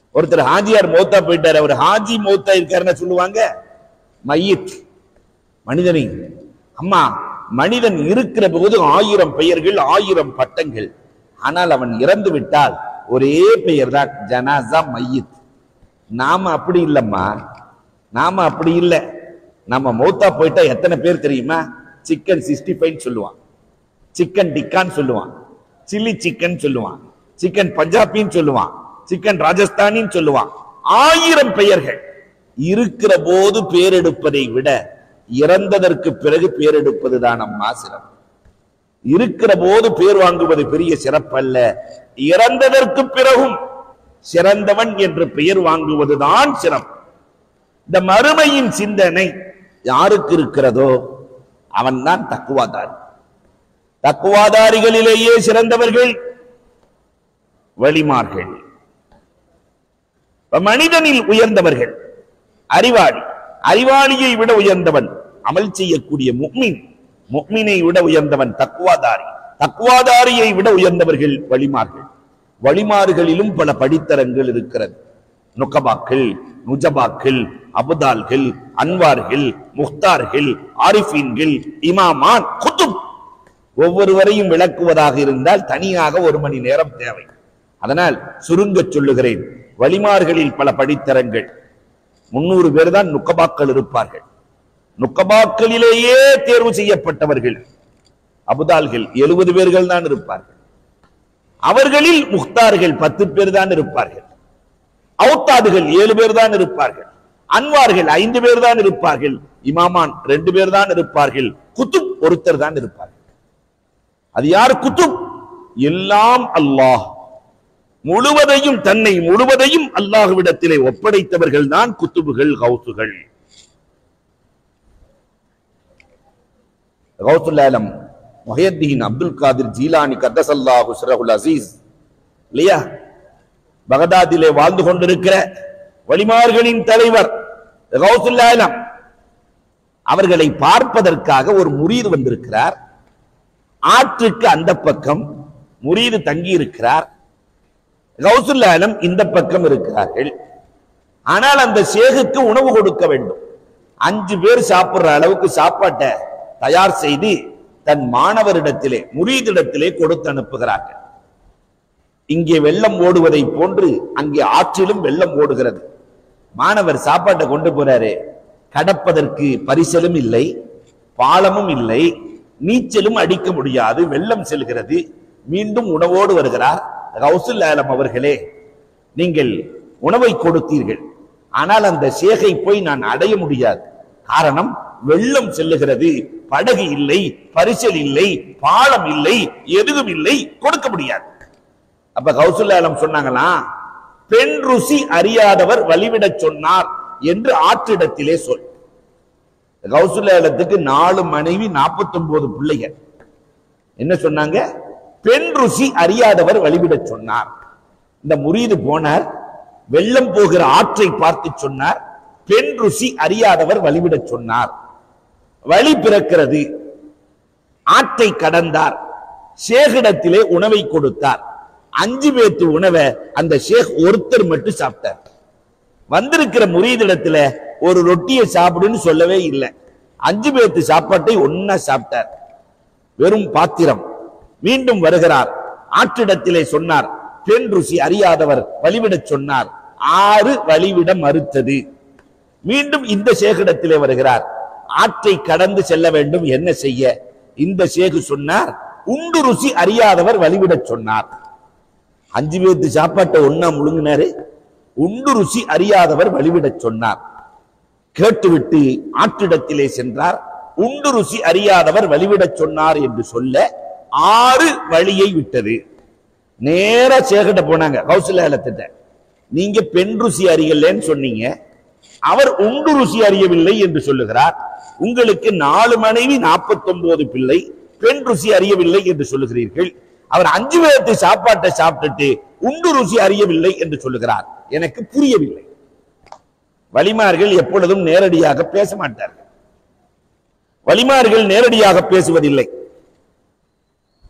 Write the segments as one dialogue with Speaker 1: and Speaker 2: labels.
Speaker 1: ஒருத்தர் ஹாஜியார் மௌத்தா போயிட்டாரு அவர் ஹாஜி மௌத்தா இருக்காருன்னு சொல்லுவாங்க மையத் மனிதனை அம்மா மனிதன் இருக்கிற போது ஆயிரம் பெயர்கள் ஆயிரம் பட்டங்கள் ஆனால் அவன் இறந்து விட்டால் ஒரே பெயர் தான் ஜனாசா மையத் நாம அப்படி இல்லம்மா நாம அப்படி இல்லை நம்ம மௌத்தா போயிட்டா எத்தனை பேர் தெரியுமா சிக்கன் சிக்ஸ்டி ஃபைவ் சொல்லுவான் சிக்கன் டிக்கான்னு சொல்லுவான் சில்லி சிக்கன் சொல்லுவான் சிக்கன் பஞ்சாபின்னு சொல்லுவான் சிக்கன் ராஜஸ்தானின்னு சொல்லுவான் ஆயிரம் பெயர்கள் இருக்கிற போது பேரெடுப்பதை விட இறந்ததற்கு பிறகு பேரெடுப்பதுதான் அம்மா சிறப்பு இருக்கிற போது பேர் வாங்குவது பெரிய சிறப்பல்ல இறந்ததற்கு பிறகும் சிறந்தவன் என்று பெயர் வாங்குவதுதான் சிறப்பு இந்த மறுமையின் சிந்தனை யாருக்கு இருக்கிறதோ அவன்தான் தக்குவாதாரி தக்குவாதாரிகளிலேயே சிறந்தவர்கள் வழிமார்கள் இப்ப மனிதனில் உயர்ந்தவர்கள் அறிவாளி அறிவாளியை விட உயர்ந்தவன் அமல் செய்யக்கூடிய முக்மின் முக்மினை விட உயர்ந்தவன் தக்குவாதாரி தக்குவாதாரியை விட உயர்ந்தவர்கள் வழிமார்கள் வழிமார்களிலும் பல படித்தரங்கள் இருக்கிறது நுக்கபாக்கள் நுஜபாக்கள் அபுதால்கள் அன்வார்கள் முக்தார்கள் ஆரிஃபீன்கள் இமாமான் குத்துப் ஒவ்வொருவரையும் விளக்குவதாக இருந்தால் தனியாக ஒரு மணி நேரம் தேவை அதனால் சுருங்கச் சொல்லுகிறேன் வழிமார்களில் பல படித்தரங்கள் முன்னூறு பேர் தான் நுக்கபாக்கள் இருப்பார்கள் நுக்கபாக்களிலேயே தேர்வு செய்யப்பட்டவர்கள் அபுதால்கள் எழுபது பேர்கள் தான் இருப்பார்கள் அவர்களில் முக்தார்கள் பத்து பேர் தான் இருப்பார்கள் அவுத்தாதுகள் ஏழு பேர் தான் இருப்பார்கள் அன்வார்கள் ஐந்து பேர் தான் இருப்பார்கள் இமாமான் ரெண்டு பேர் தான் இருப்பார்கள் குத்துப் ஒருத்தர் தான் இருப்பார்கள் அது யார் குத்துப் எல்லாம் அல்லாஹ் முழுவதையும் தன்னை முழுவதையும் அல்லாஹ்விடத்திலே ஒப்படைத்தவர்கள் தான் குத்துபுகள் கௌசுகள் கௌசுல் ஆலம் முஹையத்தீன் அப்துல் காதிர் ஜீலானி கத்தசல்லாஹு சிரகுல் அசீஸ் இல்லையா பகதாதிலே வாழ்ந்து கொண்டிருக்கிற வலிமார்களின் தலைவர் கௌசுல் ஆலம் அவர்களை பார்ப்பதற்காக ஒரு முரீது வந்திருக்கிறார் ஆற்றுக்கு அந்த பக்கம் முரீது தங்கி இருக்கிறார் கௌசுல் ஆலம் இந்த பக்கம் இருக்கிறார்கள் ஆனால் அந்த சேகுக்கு உணவு கொடுக்க வேண்டும் அஞ்சு பேர் சாப்பிடுற அளவுக்கு சாப்பாட்டை தயார் செய்து தன் மாணவரிடத்திலே முரீதிடத்திலே கொடுத்து அனுப்புகிறார்கள் இங்கே வெள்ளம் ஓடுவதை போன்று அங்கே ஆற்றிலும் வெள்ளம் ஓடுகிறது மாணவர் சாப்பாட்டை கொண்டு போறாரு கடப்பதற்கு பரிசலும் இல்லை பாலமும் இல்லை நீச்சலும் அடிக்க முடியாது வெள்ளம் செல்கிறது மீண்டும் உணவோடு வருகிறார் கௌசுல் ஆலம் அவர்களே நீங்கள் உணவை கொடுத்தீர்கள் ஆனால் அந்த சேகை போய் நான் அடைய முடியாது காரணம் வெள்ளம் செல்லுகிறது படகு இல்லை பரிசல் இல்லை பாலம் இல்லை எதுவும் இல்லை கொடுக்க முடியாது அப்ப கௌசல்யாலம் சொன்னாங்களாம் பெண் ருசி அறியாதவர் வழிவிடச் சொன்னார் என்று ஆற்றிடத்திலே சொல் கௌசல்யாலத்துக்கு நாலு மனைவி நாற்பத்தி ஒன்பது பிள்ளைகள் என்ன சொன்னாங்க பெண் ருசி அறியாதவர் வழிவிடச் சொன்னார் இந்த முரீது போனார் வெள்ளம் போகிற ஆற்றை பார்த்து சொன்னார் பெண் ருசி அறியாதவர் வழிவிடச் சொன்னார் வழி பிறக்கிறது ஆற்றை கடந்தார் ஷேகிடத்திலே உணவை கொடுத்தார் அஞ்சு பேத்து உணவை அந்த ஷேக் ஒருத்தர் மட்டும் சாப்பிட்டார் வந்திருக்கிற முரீதிடத்துல ஒரு ரொட்டியை சாப்பிடுன்னு சொல்லவே இல்லை அஞ்சு பேத்து சாப்பாட்டை ஒன்னா சாப்பிட்டார் வெறும் பாத்திரம் மீண்டும் வருகிறார் ஆற்றிடத்திலே சொன்னார் பெண் ருசி அறியாதவர் வழிவிடச் சொன்னார் ஆறு வழிவிட மறுத்தது மீண்டும் இந்த சேகிடத்திலே வருகிறார் ஆற்றை கடந்து செல்ல வேண்டும் என்ன செய்ய இந்த சேகு சொன்னார் உண்டு ருசி அறியாதவர் வழிவிடச் சொன்னார் அஞ்சு பேத்து சாப்பாட்டை ஒன்னா முழுங்கினாரு உண்டு ருசி அறியாதவர் வழிவிடச் சொன்னார் கேட்டுவிட்டு ஆற்றிடத்திலே சென்றார் உண்டு ருசி அறியாதவர் வழிவிடச் சொன்னார் என்று சொல்ல ஆறு வழியை விட்டது நேரா சேகட்ட போனாங்க கௌசல்யாலத்திட்ட நீங்க பெண் ருசி அறியலன்னு சொன்னீங்க அவர் உண்டு ருசி அறியவில்லை என்று சொல்லுகிறார் உங்களுக்கு நாலு மனைவி நாற்பத்தி பிள்ளை பெண் ருசி அறியவில்லை என்று சொல்லுகிறீர்கள் அவர் அஞ்சு பேரத்து சாப்பாட்டை சாப்பிட்டுட்டு உண்டு ருசி அறியவில்லை என்று சொல்லுகிறார் எனக்கு புரியவில்லை வலிமார்கள் எப்பொழுதும் நேரடியாக பேச மாட்டார்கள் வலிமார்கள் நேரடியாக பேசுவதில்லை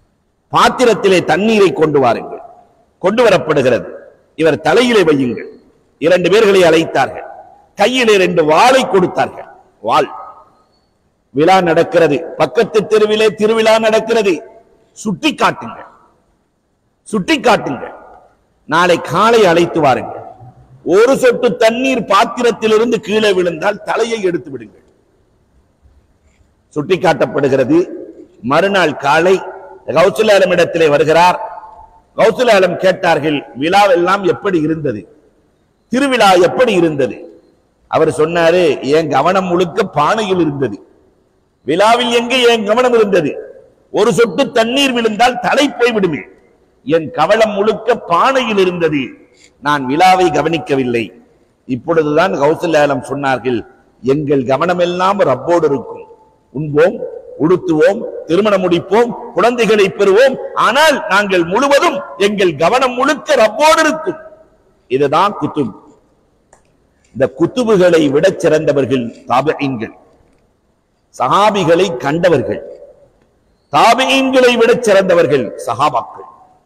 Speaker 1: பாத்திரத்திலே தண்ணீரை கொண்டு வாருங்கள் கொண்டு வரப்படுகிறது இவர் தலையிலே வையுங்கள் இரண்டு பேர்களை அழைத்தார்கள் கையிலே ரெண்டு வாளை கொடுத்தார்கள் வாள் விழா நடக்கிறது பக்கத்து தெருவிலே திருவிழா நடக்கிறது சுட்டி காட்டுங்கள் சுட்டி காட்டுங்கள் நாளை காலை அழைத்து வாருங்கள் ஒரு சொட்டு தண்ணீர் பாத்திரத்திலிருந்து கீழே விழுந்தால் தலையை எடுத்து விடுங்கள் சுட்டிக்காட்டப்படுகிறது மறுநாள் காலை கௌசலாலம் இடத்திலே வருகிறார் கௌசலாலம் கேட்டார்கள் விழாவெல்லாம் எப்படி இருந்தது திருவிழா எப்படி இருந்தது அவர் சொன்னாரு என் கவனம் முழுக்க பானையில் இருந்தது விழாவில் எங்கே என் கவனம் இருந்தது ஒரு சொட்டு தண்ணீர் விழுந்தால் தலை போய்விடுமே என் கவனம் முழுக்க பானையில் இருந்தது நான் விழாவை கவனிக்கவில்லை இப்பொழுதுதான் கௌசல்யாலம் சொன்னார்கள் எங்கள் கவனமெல்லாம் ரப்போடு இருக்கும் உண்போம் உடுத்துவோம் திருமணம் முடிப்போம் குழந்தைகளை பெறுவோம் ஆனால் நாங்கள் முழுவதும் எங்கள் கவனம் முழுக்க ரப்போடு இருக்கும் இதுதான் குத்துப் இந்த குத்துபுகளை விட சிறந்தவர்கள் தாபீன்கள் சஹாபிகளை கண்டவர்கள் தாபீன்களை விட சிறந்தவர்கள் சஹாபாக்கள்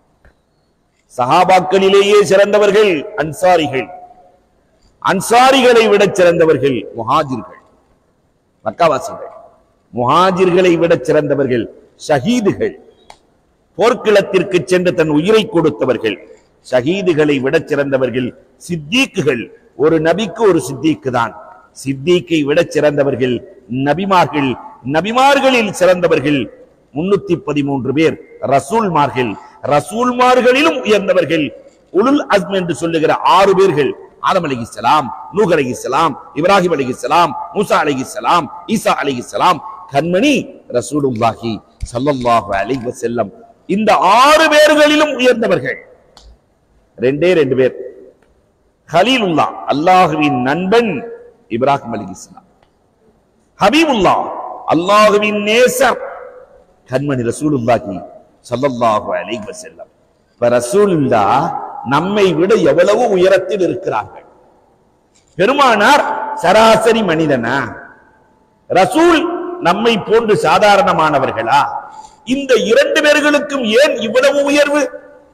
Speaker 1: சஹாபாக்களிலேயே சிறந்தவர்கள் அன்சாரிகள் அன்சாரிகளை விட சிறந்தவர்கள் முஹாஜிர்கள் மக்காவாசிகள் முஹாஜிர்களை விட சிறந்தவர்கள் ஷஹீதுகள் போர்க்களத்திற்கு சென்று தன் உயிரை கொடுத்தவர்கள் ஷஹீதுகளை விட சிறந்தவர்கள் சித்தீக்குகள் ஒரு நபிக்கு ஒரு சித்தீக்கு தான் சித்தீக்கை விட சிறந்தவர்கள் நபிமார்கள் நபிமார்களில் சிறந்தவர்கள் முன்னூத்தி பதிமூன்று பேர் ரசூல்மார்கள் ரசூல்மார்களிலும் உயர்ந்தவர்கள் உலுல் அஸ்ம் என்று சொல்லுகிற ஆறு பேர்கள் ஆதம் அலைஹிஸ்ஸலாம் நூஹ் அலைஹிஸ்ஸலாம் இப்ராஹிம் அலைஹிஸ்ஸலாம் மூசா அலைஹிஸ்ஸலாம் ஈசா அலைஹிஸ்ஸலாம் கண்மணி ரசூலுல்லாஹி ஸல்லல்லாஹு அலைஹி வஸல்லம் இந்த ஆறு பேர்களிலும் உயர்ந்தவர்கள் ரெண்டே ரெண்டு பேர் ஹலீலுல்லா அல்லாஹுவின் நண்பன் இப்ராஹிம் அலைஹிஸ்ஸலாம் ஹபீபுல்லா அல்லாஹுவின் நேசர் கண்மணி ரசூலுல்லாஹி ஸல்லல்லாஹு அலைஹி வஸல்லம் இப்ப ரசூலுல்லா நம்மை விட எவ்வளவு உயரத்தில் இருக்கிறார்கள் பெருமானார் சராசரி மனிதனா ரசூல் நம்மை போன்று சாதாரணமானவர்களா இந்த இரண்டு பேர்களுக்கும் ஏன் இவ்வளவு உயர்வு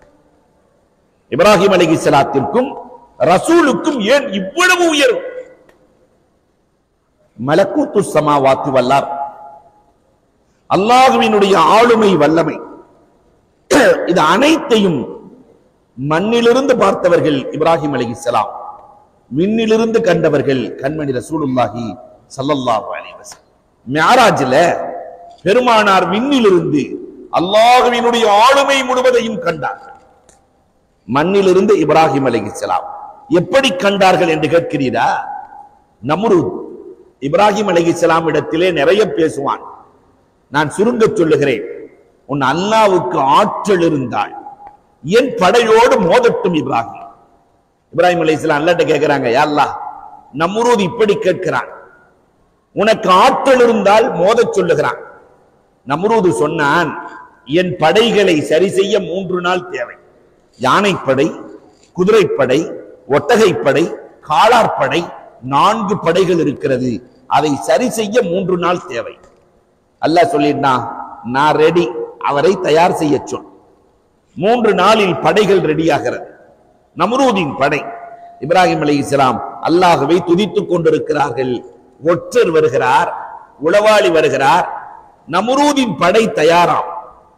Speaker 1: இப்ராஹிம் அலைஹிஸ்ஸலாத்திற்கும் ரசூலுக்கும் ஏன் இவ்வளவு உயர்வு மலக்கூத்து சமாவாத்து வல்லார் அல்லாஹுவினுடைய ஆளுமை வல்லமை இது அனைத்தையும் மண்ணிலிருந்து பார்த்தவர்கள் இப்ராஹிம் அலைஹிஸ்ஸலாம் விண்ணிலிருந்து கண்டவர்கள் கண்மணி ரசூலுல்லாஹி ஸல்லல்லாஹு அலைஹி வஸல்லம் மியராஜ்ல பெருமானார் விண்ணிலிருந்து அல்லாஹுவினுடைய ஆளுமை முழுவதையும் கண்டார்கள் மண்ணிலிருந்து இப்ராஹிம் அலைஹிஸ்ஸலாம் எப்படி கண்டார்கள் என்று கேட்கிறீரா நம்ருத் இப்ராஹிம் அலைஹிஸ்ஸலாம் இடத்திலே நிறைய பேசுவான் நான் சுருங்க சொல்லுகிறேன் உன் அல்லாவுக்கு ஆற்றல் இருந்தால் என் படையோடு மோதட்டும் இப்ராஹிம் இப்ராஹிம் அலைஹிஸ்ஸலாம் அல்லாட்ட கேட்கிறாங்க யா அல்லாஹ் நம்ரூத் இப்படி கேட்கிறான் உனக்கு ஆற்றல் இருந்தால் மோதச் சொல்லுகிறான் நம்ரூது சொன்னான் என் படைகளை சரி செய்ய மூன்று நாள் தேவை யானைப்படை குதிரைப்படை ஒட்டகைப்படை காளார்படை நான்கு படைகள் இருக்கிறது அதை சரி செய்ய மூன்று நாள் தேவை அல்லாஹ் சொல்லிட்டான் நான் ரெடி அவரை தயார் செய்ய சொல் மூன்று நாளில் படைகள் ரெடியாகிறது நம்ரூதின் படை இப்ராஹிம் அலைஹிஸ்ஸலாம் அல்லாஹ்வை துதித்துக் கொண்டிருக்கிறார்கள் ஒற்றர் வருகிறார் உளவாளி வருகிறார் நம்ரூதின் படை தயாராம்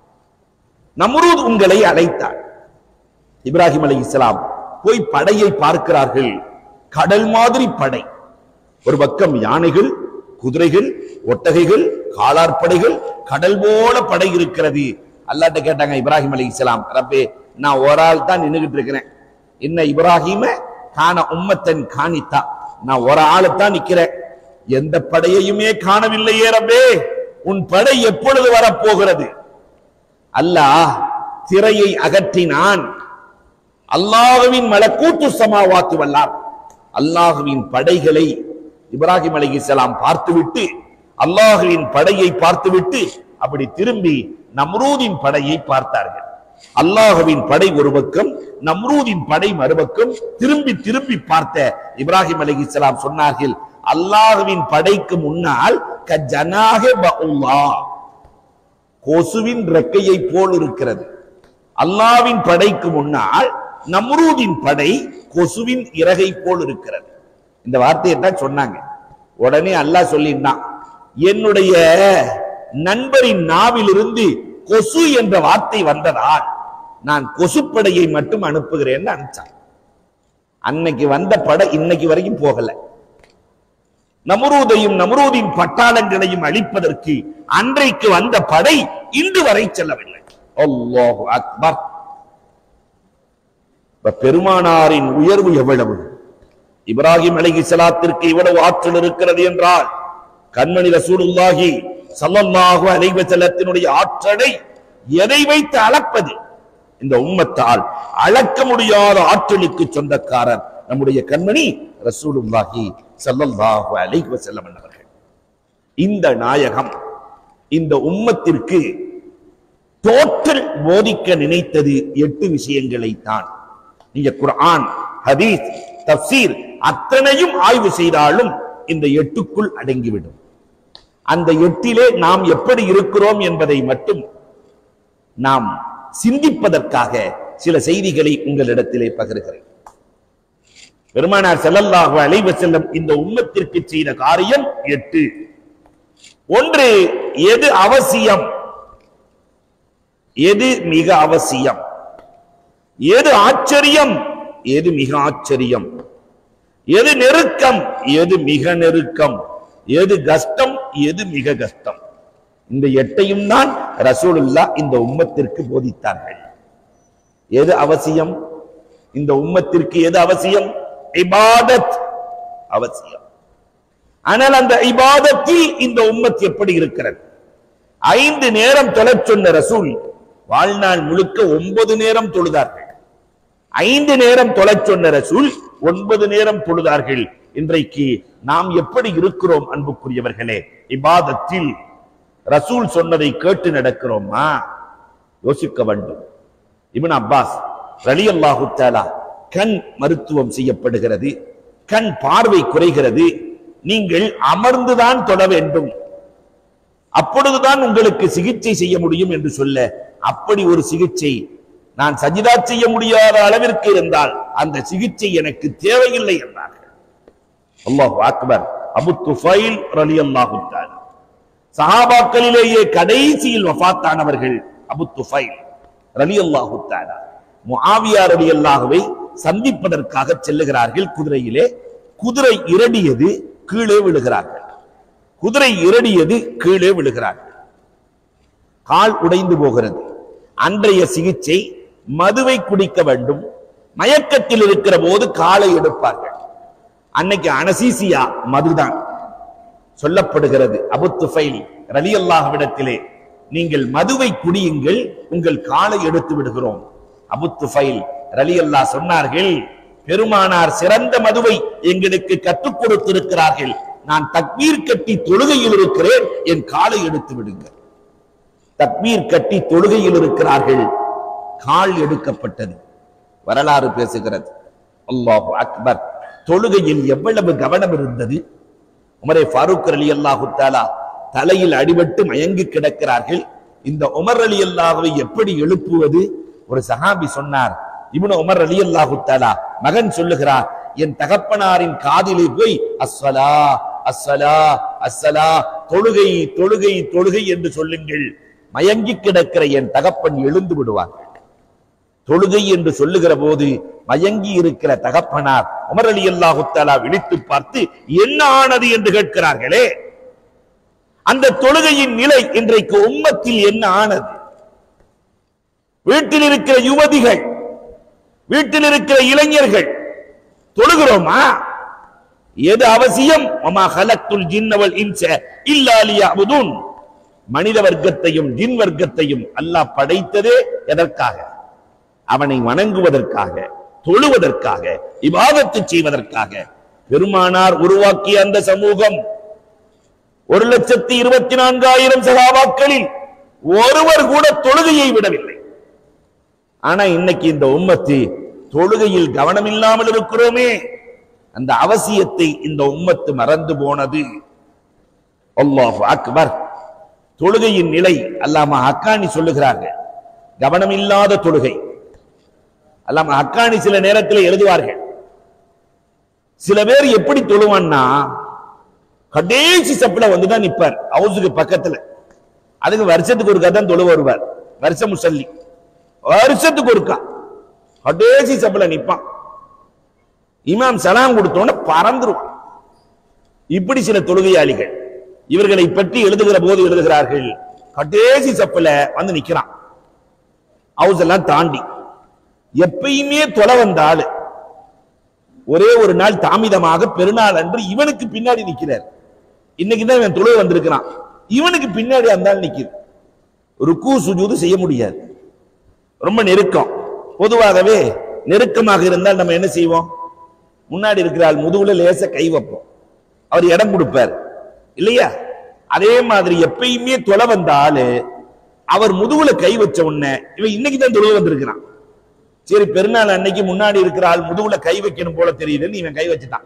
Speaker 1: நம்ரூத் உங்களை அழைத்தார் இப்ராஹிம் அலைஹிஸ்ஸலாம் போய் படையை பார்க்கிறார்கள் கடல் மாதிரி படை ஒரு பக்கம் யானைகள் குதிரைகள் ஒட்டகைகள் காலார்படைகள் கடல் போல படை இருக்கிறது அல்லாட்ட கேட்டாங்க இப்ராஹிம் அலைஹிஸ்ஸலாம் ரப்பே நான் ஒரு ஆள் தான் நின்னுகிட்டு இருக்கிறேன் என்ன இப்ராஹிம காண உம்மத்தன் காணித்தா நான் ஒரு ஆளு தான் நிக்கிறேன் எந்த படையையுமே காணவில்லையே ரப்பே உன் படை எப்பொழுது வரப்போகிறது அல்லாஹ் திரையை அகற்றினான் அல்லாஹுவின் மலக்கூத்து சமாவாத்து வல்லார் அல்லாஹுவின் படைகளை இப்ராஹிம் அலைஹிஸ்ஸலாம் பார்த்துவிட்டு அல்லாஹுவின் படையை பார்த்துவிட்டு அப்படி திரும்பி நம்ரூதின் படையை பார்த்தார்கள் அல்லாஹுவின் படை ஒரு பக்கம் நம்ரூதின் படை மறுபக்கம் திரும்பி திரும்பி பார்த்த இப்ராஹிம் அலைஹிஸ்ஸலாம் சொன்னார்கள் அல்லாஹுவின் படைக்கு முன்னால் கஜனாக பஉல்லாஹ் கொசுவின் ரெக்கையை போல் இருக்கிறது அல்லாவின் படைக்கு முன்னால் நம்ரூதின் படை கொசுவின் இறகை போல் இருக்கிறது இந்த வார்த்தையை தான் சொன்னாங்க உடனே அல்லாஹ் சொல்லிட்டான் என்னுடைய நண்பரின் நாவிலிருந்து கொசு என்ற வார்த்தை வந்ததால் நான் கொசுப்படையை மட்டும் அனுப்புகிறேன்னு அனுப்பிச்சான் அன்னைக்கு வந்த படை இன்னைக்கு வரைக்கும் போகல நமுரூதையும் நமுரூதின் பட்டாளங்களையும் அழிப்பதற்கு அன்றைக்கு வந்த படை இன்று வரை செல்லவில்லை அல்லாஹு அக்பர் இப்ப பெருமானாரின் உயர்வு எவ்வளவு இப்ராஹிம் அலைஹி ஸலாத்திற்கு இவ்வளவு ஆற்றல் இருக்கிறது என்றால் கண்மணி ரசூலுல்லாஹி ஸல்லல்லாஹு அலைஹி வஸல்லத்தினுடைய ஆற்றலை எதை வைத்து அளப்பது இந்த உம்மத்தால் அளக்க முடியாத ஆற்றலுக்கு சொந்தக்காரர் நம்முடைய கண்மணி ரசூலுல்லாஹி ஸல்லல்லாஹு அலைஹி வஸல்லம் அவர்கள் இந்த நாயகம் இந்த உம்மத்திற்கு டோட்டல் போதிக்க நினைத்தது எட்டு விஷயங்களை தான் நீங்க குர்ஆன் ஹதீஸ் தப்சீர் அத்தனையும் ஆய்வு செய்தாலும் இந்த எட்டுக்குள் அடங்கிவிடும் அந்த எட்டிலே நாம் எப்படி இருக்கிறோம் என்பதை மட்டும் நாம் சிந்திப்பதற்காக சில செய்திகளை உங்களிடத்திலே பகிர்கிறேன் பெருமானார் ஸல்லல்லாஹு அலைஹி வஸல்லம் இந்த உம்மத்திற்கு செய்த காரியம் எட்டு ஒன்று எது அவசியம் எது மிக அவசியம் எது ஆச்சரியம் எது மிக ஆச்சரியம் எது நெருக்கம் எது மிக நெருக்கம் எது கஷ்டம் எது மிக கஷ்டம் இந்த எட்டையும் தான் ரசூலுல்லா இந்த உம்மத்திற்கு போதித்தார்கள் எது அவசியம் இந்த உம்மத்திற்கு எது அவசியம் இபாதத் அவசியம் ஆனால் அந்த இபாதத்தில் இந்த உம்மத் எப்படி இருக்கிறது ஐந்து நேரம் தொழச் சொன்ன ரசூல் வாழ்நாள் முழுக்க ஒன்பது நேரம் தொழுதார்கள் ஐந்து நேரம் தொழச் சொன்ன ரசூல் ஒன்பது நேரம் தொழுதார்கள் இன்றைக்கு நாம் எப்படி இருக்கிறோம் அன்புக்குரியவர்களே இபாதத்தில் ரசூல் சொன்னதை கேட்டு நடக்கிறோமா யோசிக்க வேண்டும் இப்னு அப்பாஸ் ரலியல்லாஹு தஆலா கண் மருத்துவம் செய்யப்படுகிறது கண் பார்வை குறைகிறது நீங்கள் அமர்ந்துதான் தொட வேண்டும் அப்பொழுதுதான் உங்களுக்கு சிகிச்சை செய்ய முடியும் என்று சொல்ல அப்படி ஒரு சிகிச்சை நான் சஜிதா செய்ய முடியாத அளவிற்கு இருந்தால் அந்த சிகிச்சை எனக்கு தேவையில்லை என்றார்கள் அல்லாஹ் அக்பர் அபு துஃபைல் ரலியல்லாஹு தஆலா சஹாபாக்களிலேயே கடைசியில் வஃபாத்தானவர்கள் அபு துஃபைல் ரலியல்லாஹு தஆலா முஆவியா ரலியல்லாஹுவை சந்திப்பதற்காக செல்லுகிறார்கள் குதிரையிலே குதிரை இரடியது கீழே விழுகிறார்கள் குதிரை இரடியது கீழே விழுகிறார்கள் கால் உடைந்து போகிறது அன்றைய சிகிச்சை மதுவை குடிக்க வேண்டும் மயக்கத்தில் இருக்கிற போது காலை எடுப்பார்கள் அன்னைக்கு அனசீசியா மதுதான் சொல்லப்படுகிறது அபு துஃபைல் ரலியல்லாஹ்விடத்திலே நீங்கள் மதுவை குடியுங்கள் உங்கள் காலை எடுத்து விடுகிறோம் அபு துஃபைல் ரலியல்லாஹ் சொன்னார்கள் பெருமானார் சிறந்த மதுவை எங்களுக்கு கற்றுக் கொடுத்திருக்கிறார்கள் நான் தக்பீர் கட்டி தொழுகையில் இருக்கிறேன் என் காலை எடுத்து விடுங்கள் தக்பீர் கட்டி தொழுகையில் இருக்கிறார்கள் கால் எடுக்கப்பட்டது வரலாறு பேசுகிறது அல்லாஹு அக்பர் தொழுகையில் எவ்வளவு கவனம் இருந்தது உமரே ஃபாரூக் அலி அல்லாஹு தாலா தலையில் அடிபட்டு மயங்கி கிடக்கிறார்கள் இந்த உமர் அலி அல்லாஹுவை எப்படி எழுப்புவது ஒரு சஹாபி சொன்னார் இப்னு உமர் அலி அல்லாஹு தாலா மகன் சொல்லுகிறார் என் தகப்பனாரின் காதிலே போய் அஸ்ஸலா அஸ்ஸலா அஸ்ஸலா தொழுகை தொழுகை தொழுகை என்று சொல்லுங்கள் மயங்கி கிடக்கிற என் தகப்பன் எழுந்து விடுவார்கள் தொழுகை என்று சொல்லுகிற போது மயங்கி இருக்கிற தகப்பனார் உமர் அலி அல்லாஹு தஆலா விழித்து பார்த்து என்ன ஆனது என்று கேட்கிறார்களே அந்த தொழுகையின் நிலை இன்றைக்கு உம்மத்தில் என்ன ஆனது வீட்டில் இருக்கிற யுவதிகள் வீட்டில் இருக்கிற இளைஞர்கள் தொழுகிறோமா எது அவசியம் வமா ஹலக்துல் ஜின்னவல் இன்ச இல்லா லியஅபுதுன் மனித வர்க்கத்தையும் ஜின் வர்க்கத்தையும் அல்லாஹ் படைத்ததே எதற்காக அவனை வணங்குவதற்காக தொழுவதற்காக இபாதத்து செய்வதற்காக பெருமானார் உருவாக்கிய அந்த சமூகம் ஒரு லட்சத்தி இருபத்தி நான்காயிரம் சகாபாக்களில் ஒருவர் கூட தொழுகையை விடவில்லை ஆனா இன்னைக்கு இந்த உம்மத்து தொழுகையில் கவனம் இல்லாமல் இருக்கிறோமே அந்த அவசியத்தை இந்த உம்மத்து மறந்து போனது அல்லாஹ் அக்பர் தொழுகையின் நிலை அல்லாம அக்கானி சொல்லுகிறார்கள் கவனமில்லாத தொழுகை அல்லாம ஹக்கானி சில நேரத்தில் எழுதுவார்கள் சில பேர் எப்படி தொழுவான்னா கடைசி சப்பில வந்துதான் நிப்பார் ஹவுஸுக்கு பக்கத்துல அதுக்கு வருஷத்துக்கு ஒருக்கா தான் தொழு வருவார் வருஷ முசல்லி வருஷத்துக்கு ஒருக்கா கடைசி சப்பில நிப்பான் இமாம் சலாம் கொடுத்தோன்னு பறந்துருவான் இப்படி சில தொழுகையாளிகள் இவர்களை பற்றி எழுதுகிற போது எழுதுகிறார்கள் கடைசி சப்பில வந்து நிக்கிறான் ஹவுஸ் எல்லாம் தாண்டி எப்பயுமே தொலை வந்த ஆளு ஒரே ஒரு நாள் தாமிதமாக பெருநாள் அன்று இவனுக்கு பின்னாடி நிக்கிறார் இன்னைக்கு தான் இவன் தொழுக வந்திருக்கிறான் இவனுக்கு பின்னாடி அந்த ஆள் நிக்குது ருக்கு சுஜூது செய்ய முடியாது ரொம்ப நெருக்கம் பொதுவாகவே நெருக்கமாக இருந்தால் நம்ம என்ன செய்வோம் முன்னாடி இருக்கிற ஆள் முதுகுல லேச கை வைப்போம் அவர் இடம் கொடுப்பார் இல்லையா அதே மாதிரி எப்பயுமே தொலை வந்த ஆளு அவர் முதுகுல கை வச்ச உடனே இவன் இன்னைக்கு தான் தொழுக வந்திருக்கிறான் சரி பெருநாள் அன்னைக்கு முன்னாடி இருக்கிற ஆள் முதுகுல கை வைக்கணும் போல தெரியுதுன்னு இவன் கை வச்சுட்டான்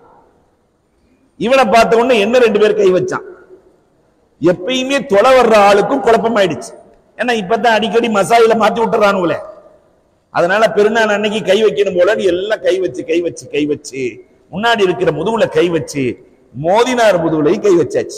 Speaker 1: இவனை பார்த்த உடனே என்ன ரெண்டு பேர் கை வச்சான் எப்பயுமே தொலை வர்ற ஆளுக்கும் குழப்பமாயிடுச்சு ஏன்னா இப்பதான் அடிக்கடி மசாயில மாத்தி விட்டுறானுங்களே அதனால பெருநாள் அன்னைக்கு கை வைக்கணும் போல எல்லாம் கை வச்சு கை வச்சு கை வச்சு முன்னாடி இருக்கிற முதுகுல கை வச்சு மோதினார் முதுகுலையும் கை வச்சாச்சு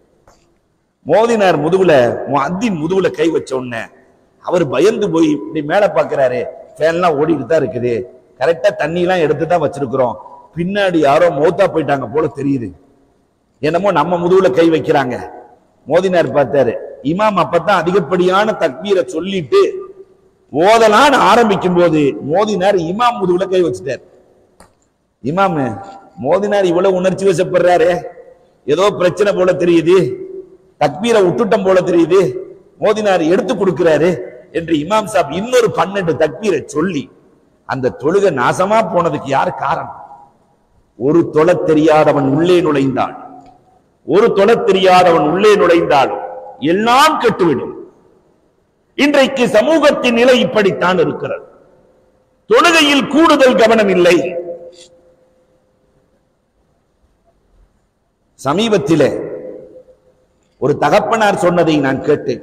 Speaker 1: மோதினார் முதுகுல அத்தின் முதுகுல கை வச்ச உடனே அவர் பயந்து போய் இப்படி மேல பாக்குறாரு ஃபேன்லாம் ஓடிட்டு தான் இருக்குது கரெக்டா தண்ணி எல்லாம் எடுத்து தான் வச்சிருக்கிறோம் பின்னாடி யாரோ மௌத்தா போயிட்டாங்க போல தெரியுது என்னமோ நம்ம முதுகுல கை வைக்கிறாங்க மோதினார் பார்த்தாரு இமாம் அப்பதான் அதிகப்படியான தக்பீரை சொல்லிட்டு ஓதலான்னு ஆரம்பிக்கும் போது மோதினார் இமாம் முதுகுல கை வச்சுட்டார் இமாம் மோதினார் இவ்வளவு உணர்ச்சி வசப்படுறாரு ஏதோ பிரச்சனை போல தெரியுது தக்பீரை விட்டுட்டம் போல தெரியுது மோதினார் எடுத்து கொடுக்கிறாரு என்று இமாம் சாப் இன்னொரு பன்னெண்டு தக்பீரை சொல்லி அந்த தொழுகை நாசமா போனதுக்கு யார் காரணம் ஒரு தொலை தெரியாதவன் உள்ளே நுழைந்தான் ஒரு தொலை தெரியாதவன் உள்ளே நுழைந்தாலும் எல்லாம் கெட்டுவிடும் இன்றைக்கு சமூகத்தின் நிலை இப்படித்தான் இருக்கிறது தொழுகையில் கூடுதல் கவனம் இல்லை சமீபத்திலே ஒரு தகப்பனார் சொன்னதை நான் கேட்டேன்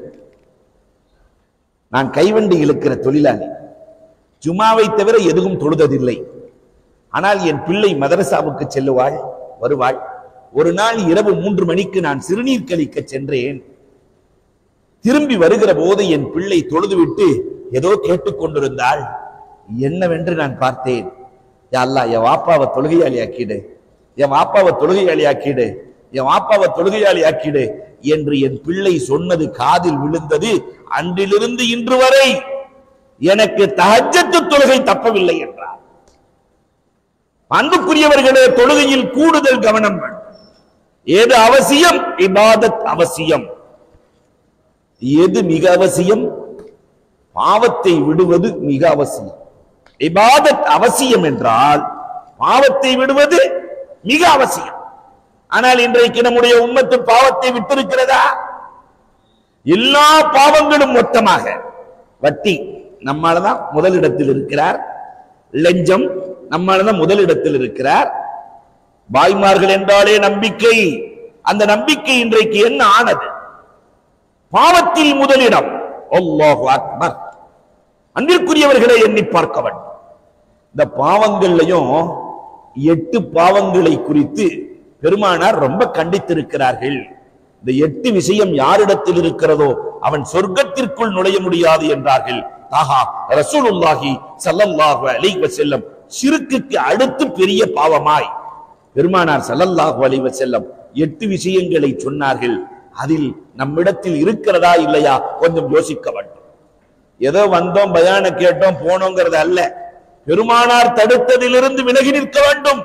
Speaker 1: நான் கைவண்டி இழுக்கிற தொழிலாளி ஜுமாவை தவிர எதுவும் தொழுததில்லை ஆனால் என் பிள்ளை மதரசாவுக்கு செல்லுவாள் வருவாள் ஒரு நாள் இரவு மூன்று மணிக்கு நான் சிறுநீர் கழிக்க சென்றேன் திரும்பி வருகிற போது என் பிள்ளை தொழுதுவிட்டு ஏதோ கேட்டுக்கொண்டிருந்தாள் என்னவென்று நான் பார்த்தேன் யா அல்லாஹ் என் வாப்பாவை தொழுகையாளி ஆக்கிடு என் வாப்பாவை தொழுகையாளி ஆக்கிடு என் வாப்பாவை தொழுகையாளி ஆக்கிடு என்று என் பிள்ளை சொன்னது காதில் விழுந்தது அன்றிலிருந்து இன்று வரை எனக்கு தஹஜ்ஜத்து தொழுகை தப்பவில்லை என்றார் அன்புக்குரியவர்களே தொழுகையில் கூடுதல் கவனம் வேண்டும் ஏது அவசியம் இபாதத் அவசியம் எது மிக அவசியம் பாவத்தை விடுவது மிக அவசியம் இபாதத் அவசியம் என்றால் பாவத்தை விடுவது மிக அவசியம் ஆனால் இன்றைக்கு நம்முடைய உம்மத்து பாவத்தை விட்டிருக்கிறதா எல்லா பாவங்களும் மொத்தமாக வட்டி நம்மாலதான் முதலிடத்தில் இருக்கிறார் லஞ்சம் நம்மாலதான் முதலிடத்தில் இருக்கிறார் பாய்மார்கள் என்றாலே நம்பிக்கை அந்த நம்பிக்கை இன்றைக்கு என்ன ஆனது பாவத்தில் முதலிடம் அல்லாஹு அக்பர் அன்பிற்குரியவர்களை எண்ணி பார்க்க வேண்டும் இந்த பாவங்கள்லையும் எட்டு பாவங்களை குறித்து பெருமானார் ரொம்ப கண்டித்திருக்கிறார்கள் இந்த எட்டு விஷயம் யாரிடத்தில் இருக்கிறதோ அவன் சொர்க்கத்திற்குள் நுழைய முடியாது என்றார்கள் தாகா ரசூலுல்லாஹி ஸல்லல்லாஹு அலைஹி வஸல்லம் ஷிர்க்குக்கு அடுத்து பெரிய பாவமாய் பெருமானார் ஸல்லல்லாஹு அலைஹி வஸல்லம் எட்டு விஷயங்களை சொன்னார்கள் அதில் நம்மிடத்தில் இருக்கிறதா இல்லையா கொஞ்சம் யோசிக்க வேண்டும் ஏதோ வந்தோம் பயான கேட்டோம் போனோங்கிறது அல்ல பெருமானார் தடுத்ததிலிருந்து விலகி நிற்க வேண்டும்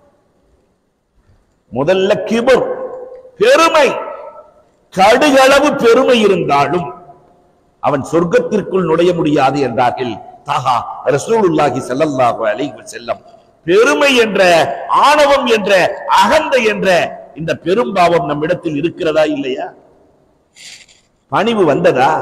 Speaker 1: முதல்ல கிபர் பெருமை கடுகளவு பெருமை இருந்தாலும் அவன் சொர்க்கத்திற்குள் நுழைய முடியாது என்றார்கள் தாகா ரசூலுல்லாஹி ஸல்லல்லாஹு அலைஹி வஸல்லம் பெருமை என்ற ஆணவம் என்ற அகந்தை என்ற இந்த பெரும்பாவம் நம்மிடத்தில் இருக்கிறதா இல்லையா பணிவு வந்ததா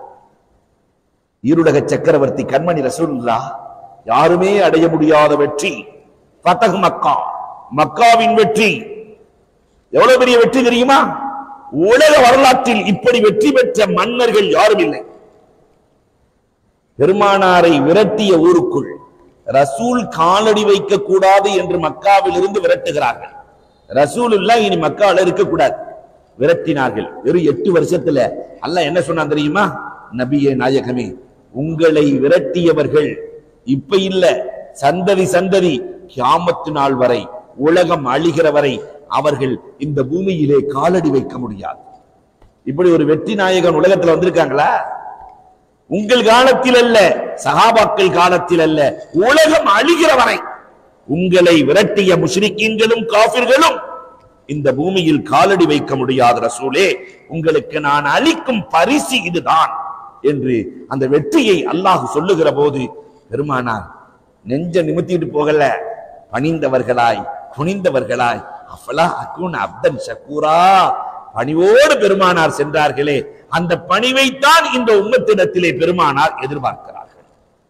Speaker 1: ஈருலக சக்கரவர்த்தி கண்மணி ரசூலுல்லா யாருமே அடைய முடியாத வெற்றி பத்தகு மக்கா மக்காவின் வெற்றி எவ்வளவு பெரிய வெற்றி தெரியுமா உலக வரலாற்றில் இப்படி வெற்றி பெற்ற மன்னர்கள் யாரும் இல்லை பெருமானாரை விரட்டிய ஊருக்குள் ரசூல் காலடி வைக்க கூடாது என்று மக்காவில் இருந்து விரட்டுகிறார்கள் ரசூல் இனி மக்கால இருக்கக்கூடாது விரட்டினார்கள் வெறும் எட்டு வருஷத்துல அல்லாஹ் என்ன சொன்னான் தெரியுமா நபியே நாயகமே உங்களை விரட்டியவர்கள் இப்ப இல்ல சந்ததி சந்ததி கியாமத்து நாள் வரை உலகம் அழிகிற வரை அவர்கள் இந்த பூமியிலே காலடி வைக்க முடியாது இப்படி ஒரு வெற்றி நாயகன் உலகத்துல வந்திருக்காங்களா உங்கள் காலத்தில் அல்ல சகாபாக்கள் காலத்தில் அல்ல உலகம் அழிகிற வரை உங்களை விரட்டிய முஷ்ரிக்கீன்களும் காபிர்களும் இந்த பூமியில் காலடி வைக்க முடியாத ரசூலே உங்களுக்கு நான் அளிக்கும் பரிசு இதுதான் என்று அந்த வெற்றியை அல்லாஹ் சொல்லுகிற போது பெருமானார் நெஞ்ச நிமித்திட்டு போகல பணிந்தவர்களாய் குனிந்தவர்களாய் அஃபலா அக்குன் அப்தன் ஷக்கூரா பணிவோடு பெருமானார் சென்றார்களே அந்த பணிவைத்தான் இந்த உம்மத்திடத்திலே பெருமானார் எதிர்பார்க்கிறார்கள்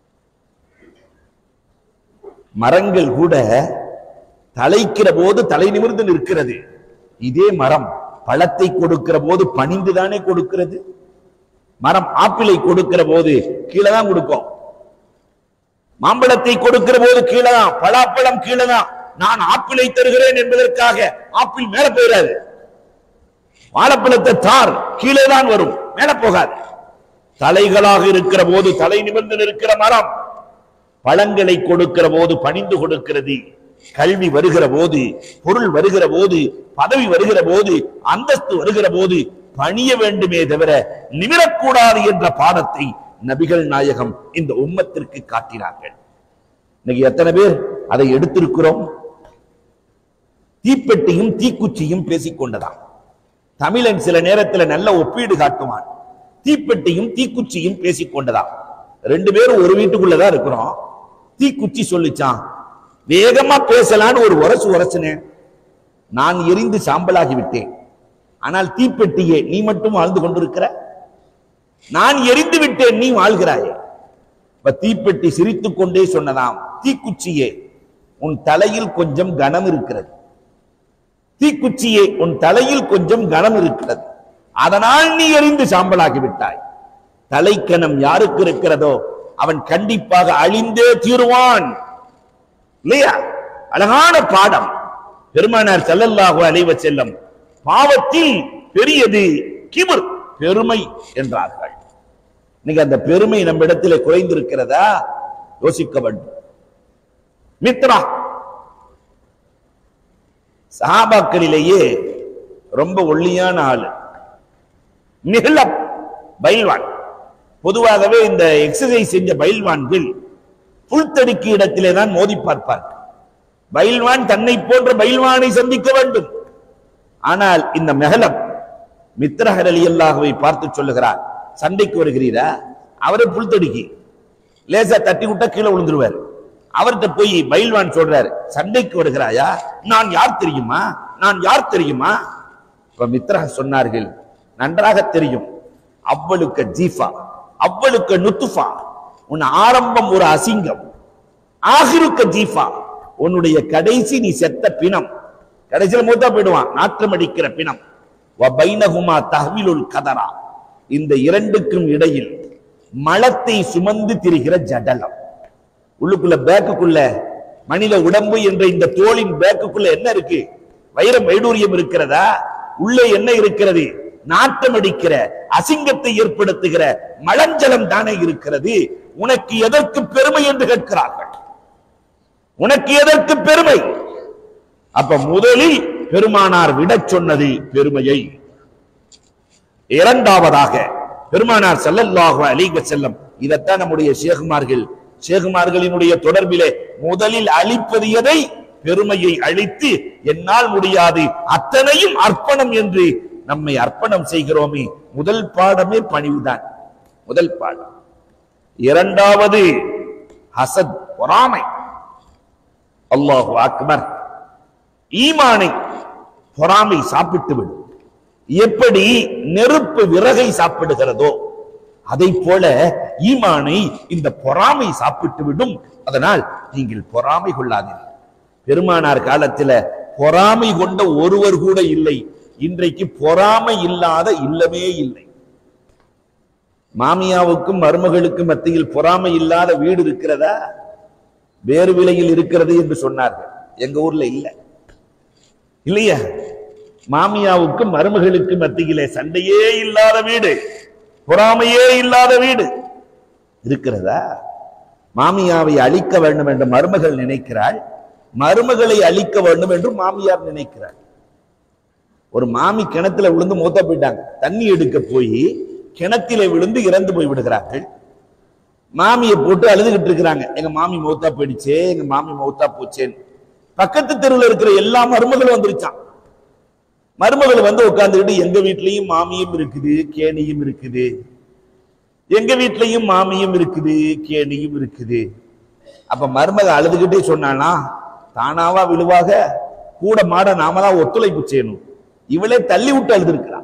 Speaker 1: மரங்கள் கூட தலைக்கிற போது தலை நிமிர்ந்து நிற்கிறது இதே மரம் பழத்தை கொடுக்கிற போது பணிந்துதானே கொடுக்கிறது மரம் ஆப்பிளை கொடுக்கிற போது கீழே தான் கொடுக்கும் மாம்பழத்தை கொடுக்கிற போது கீழே தான் பலாப்பழம் கீழே தான் நான் ஆப்பிளை தருகிறேன் என்பதற்காக ஆப்பிள் மேல போயிடாது வாழைப்பழத்தை தார் கீழே தான் வரும் மேல போகாது தலைகளாக இருக்கிற போது தலை நிமிர்ந்து நிற்கிற மரம் பழங்களை கொடுக்கிற போது பணிந்து கொடுக்கிறது கல்வி வருகிற போது பொருள் வருகிற போது பதவி வருகிற போது அந்தஸ்து வருகிற போது பணிய வேண்டுமே தவிர நிமிரக்கூடாது என்ற பாடத்தை நபிகள் நாயகம் இந்த உம்மத்திற்கு காட்டினார்கள் இன்னைக்கு எத்தனை பேர் அதை எடுத்திருக்கிறோம் தீப்பெட்டியும் தீக்குச்சியும் பேசிக் கொண்டதாம் தமிழன் சில நேரத்துல நல்ல ஒப்பீடு காட்டுவான் தீப்பெட்டியும் தீக்குச்சியும் பேசிக் கொண்டதாம் ரெண்டு பேரும் ஒரு வீட்டுக்குள்ளதான் இருக்கிறோம் தீக்குச்சி சொல்லிச்சான் வேகமா பேசலான்னு ஒரு உரசு உரசுனேன் நான் எரிந்து சாம்பலாகி விட்டேன் ஆனால் தீப்பெட்டியே நீ மட்டும் வாழ்ந்து கொண்டிருக்கிற நான் எரிந்து விட்டேன் நீ வாழ்கிறாயே இப்ப தீப்பெட்டி சிரித்துக் கொண்டே சொன்னதாம் தீக்குச்சியே உன் தலையில் கொஞ்சம் கனம் இருக்கிறது தீக்குச்சியே உன் தலையில் கொஞ்சம் கனம் இருக்கிறது அதனால் நீ எரிந்து சாம்பலாகி விட்டாய் தலைக்கணம் யாருக்கு இருக்கிறதோ அவன் கண்டிப்பாக அழிந்தே தீருவான் இல்லையா அழகான பாடம் பெருமானார் ஸல்லல்லாஹு அலைஹி வஸல்லம் பாவத்தில் பெரியது கிபர் பெருமை என்றார்கள் இன்னைக்கு அந்த பெருமை நம்ம இடத்திலே குறைந்திருக்கிறதா யோசிக்க வேண்டும் மித்ரா சஹாபாக்களிலேயே ரொம்ப ஒல்லியான ஆளு நிகழப் பயில்வான் பொதுவாகவே இந்த எக்ஸசைஸ் செஞ்ச பயில்வான்கள் புல்தடிக்கு இடத்திலே தான் மோதி பார்ப்பார் பயில்வான் தன்னை போன்ற பயில்வானை சந்திக்க வேண்டும் ஆனால் இந்த மெஹலம் மித்ரஹர் அலி அல்லாஹுவை பார்த்து சொல்லுகிறார் சண்டைக்கு வருகிறீரா அவரே புல்தடிக்கு லேசா தட்டி விட்டா கீழே விழுந்துருவார் அவர்கிட்ட போய் பயில்வான் சொல்றாரு சண்டைக்கு வருகிறாயா நான் யார் தெரியுமா நான் யார் தெரியுமா இப்ப மித்ரா சொன்னார்கள் நன்றாக தெரியும் அவ்வளுக்கு ஜீஃபா அவ்வளுக்கு நுத்துஃபா உன் ஆரம்பம் ஒரு அசிங்கம் ஆகிருக்க ஜீஃபா உன்னுடைய கடைசி நீ செத்த பிணம் கடைசியில மூத்தா போயிடுவான் நாற்றம் அடிக்கிற பிணம் பைனகுமா தஹ்விலுல் கதரா இந்த இரண்டுக்கும் இடையில் மலத்தை சுமந்து திரிகிற ஜடலம் உள்ளுக்குள்ள பேக்குக்குள்ள மனித உடம்பு என்ற இந்த தோளின் பேக்குக்குள்ள என்ன இருக்கு வைரம் வைடூரியம் இருக்கிறதா உள்ளே என்ன இருக்கிறது நாட்டம் அடிக்கிற அசிங்கத்தை ஏற்படுத்துகிற மலஞ்சலம் தானே இருக்கிறது உனக்கு எதற்கு பெருமை என்று கேட்கிறார்கள் உனக்கு எதற்கு பெருமை அப்ப முதலில் பெருமானார் விடச் சொன்னது பெருமையை இரண்டாவதாக பெருமானார் ஸல்லல்லாஹு அலைஹி வஸல்லம் இதைத்தான் நம்முடைய ஷேகுமார்கள் ஷேகுமார்களினுடைய தொடர்பிலே முதலில் அழிப்பது எதை பெருமையை அழித்து என்னால் முடியாது அத்தனையும் அர்ப்பணம் என்று நம்மை அர்ப்பணம் செய்கிறோமே முதல் பாடமே பணிவுதான் முதல் பாடம் இரண்டாவது ஹசத் பொறாமை அல்லாஹு அக்பர் ஈமானை பொறாமை சாப்பிட்டு விடும் எப்படி நெருப்பு விறகை சாப்பிடுகிறதோ அதை போல ஈமானை இந்த பொறாமை சாப்பிட்டு விடும் அதனால் நீங்கள் பொறாமை கொள்ளாதீர்கள் பெருமானார் காலத்துல பொறாமை கொண்ட ஒருவர் கூட இல்லை இன்றைக்கு பொறாமை இல்லாத இல்லமே இல்லை மாமியாவுக்கும் மருமகளுக்கும் மத்தியில் பொறாமை இல்லாத வீடு இருக்கிறதா வேறு விலையில் இருக்கிறது என்று சொன்னார்கள் எங்க ஊர்ல இல்ல இல்லையா மாமியாவுக்கும் மருமகளுக்கு மத்தியிலே சண்டையே இல்லாத வீடு பொறாமையே இல்லாத வீடு இருக்கிறதா மாமியாவை அழிக்க வேண்டும் என்று மருமகள் நினைக்கிறாள் மருமகளை அழிக்க வேண்டும் என்று மாமியார் நினைக்கிறாள் ஒரு மாமி கிணத்துல விழுந்து மூத்த போயிட்டாங்க தண்ணி எடுக்க போய் கிணத்திலே விழுந்து இறந்து போய் விடுகிறார்கள் மாமியை போட்டு அழுதுகிட்டு இருக்கிறாங்க எங்க மாமி மௌத்தா போயிடுச்சே எங்க மாமி மௌத்தா போச்சேன்னு பக்கத்து தெருவில் இருக்கிற எல்லா மருமகளும் வந்துருச்சான் மருமகள் வந்து உட்கார்ந்துக்கிட்டு எங்க வீட்லயும் மாமியும் இருக்குது கேணியும் இருக்குது எங்க வீட்லயும் மாமியும் இருக்குது கேணியும் இருக்குது அப்ப மருமக அழுதுகிட்டே சொன்னானா தானாவா விழுவாக கூட மாட நாம தான் ஒத்துழைப்பு செய்யணும் இவளே தள்ளி விட்டு அழுதிருக்கிறான்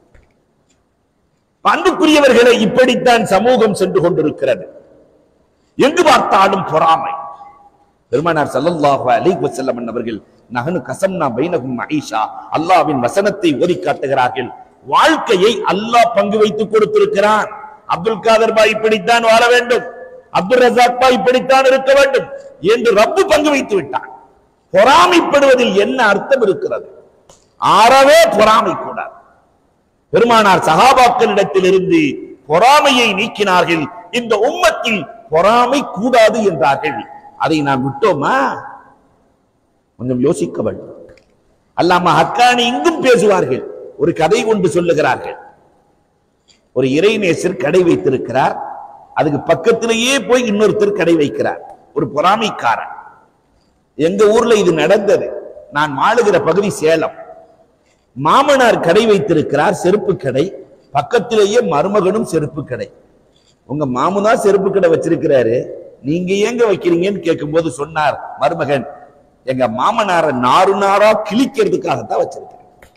Speaker 1: அன்புக்குரியவர்களை இப்படித்தான் சமூகம் சென்று கொண்டிருக்கிறது எங்கு பார்த்தாலும் பொறாமை பெருமானார் ஸல்லல்லாஹு அலைஹி வஸல்லம் அவர்கள் நகனு கசம்னா பைனகும் மஈஷா அல்லாஹ்வின் வசனத்தை ஓதி காட்டுகிறார்கள் வாழ்க்கையை அல்லாஹ் பங்கு வைத்து கொடுத்திருக்கிறான் அப்துல் காதர் பாய் இப்படித்தான் வாழ வேண்டும் அப்துல் ரசாக் பாய் இப்படித்தான் இருக்க வேண்டும் என்று ரப்பு பங்கு வைத்து விட்டான் பொறாமைப்படுவதில் என்ன அர்த்தம் இருக்கிறது ஆறவே பொறாமை கூடாது பெருமானார் சகாபாக்களிடத்தில் இருந்து பொறாமையை நீக்கினார்கள் இந்த உம்மத்தில் பொறாமை கூடாது என்றார்கள் அதை நாம் விட்டோமா கொஞ்சம் யோசிக்க வேண்டும் அல்லாம ஹக்கானி இங்கும் பேசுவார்கள் ஒரு கதை கொண்டு சொல்லுகிறார்கள் ஒரு இறைநேசர் கடை வைத்திருக்கிறார் அதுக்கு பக்கத்திலேயே போய் இன்னொருத்தர் கடை வைக்கிறார் ஒரு பொறாமைக்காரன் எங்க ஊர்ல இது நடந்தது நான் வாழுகிற பகுதி சேலம் மாமனார் கடை வைத்திருக்கிறார் செருப்பு கடை பக்கத்திலேயே மருமகனும் செருப்பு கடை உங்க மாமனா செருப்பு கடை வச்சிருக்கிறாரு நீங்க ஏங்க வைக்கிறீங்கன்னு கேட்கும்போது சொன்னார் மருமகன் எங்க மாமனார நாறு நாரா கிழிக்கிறதுக்காகத்தான் வச்சிருக்கிறேன்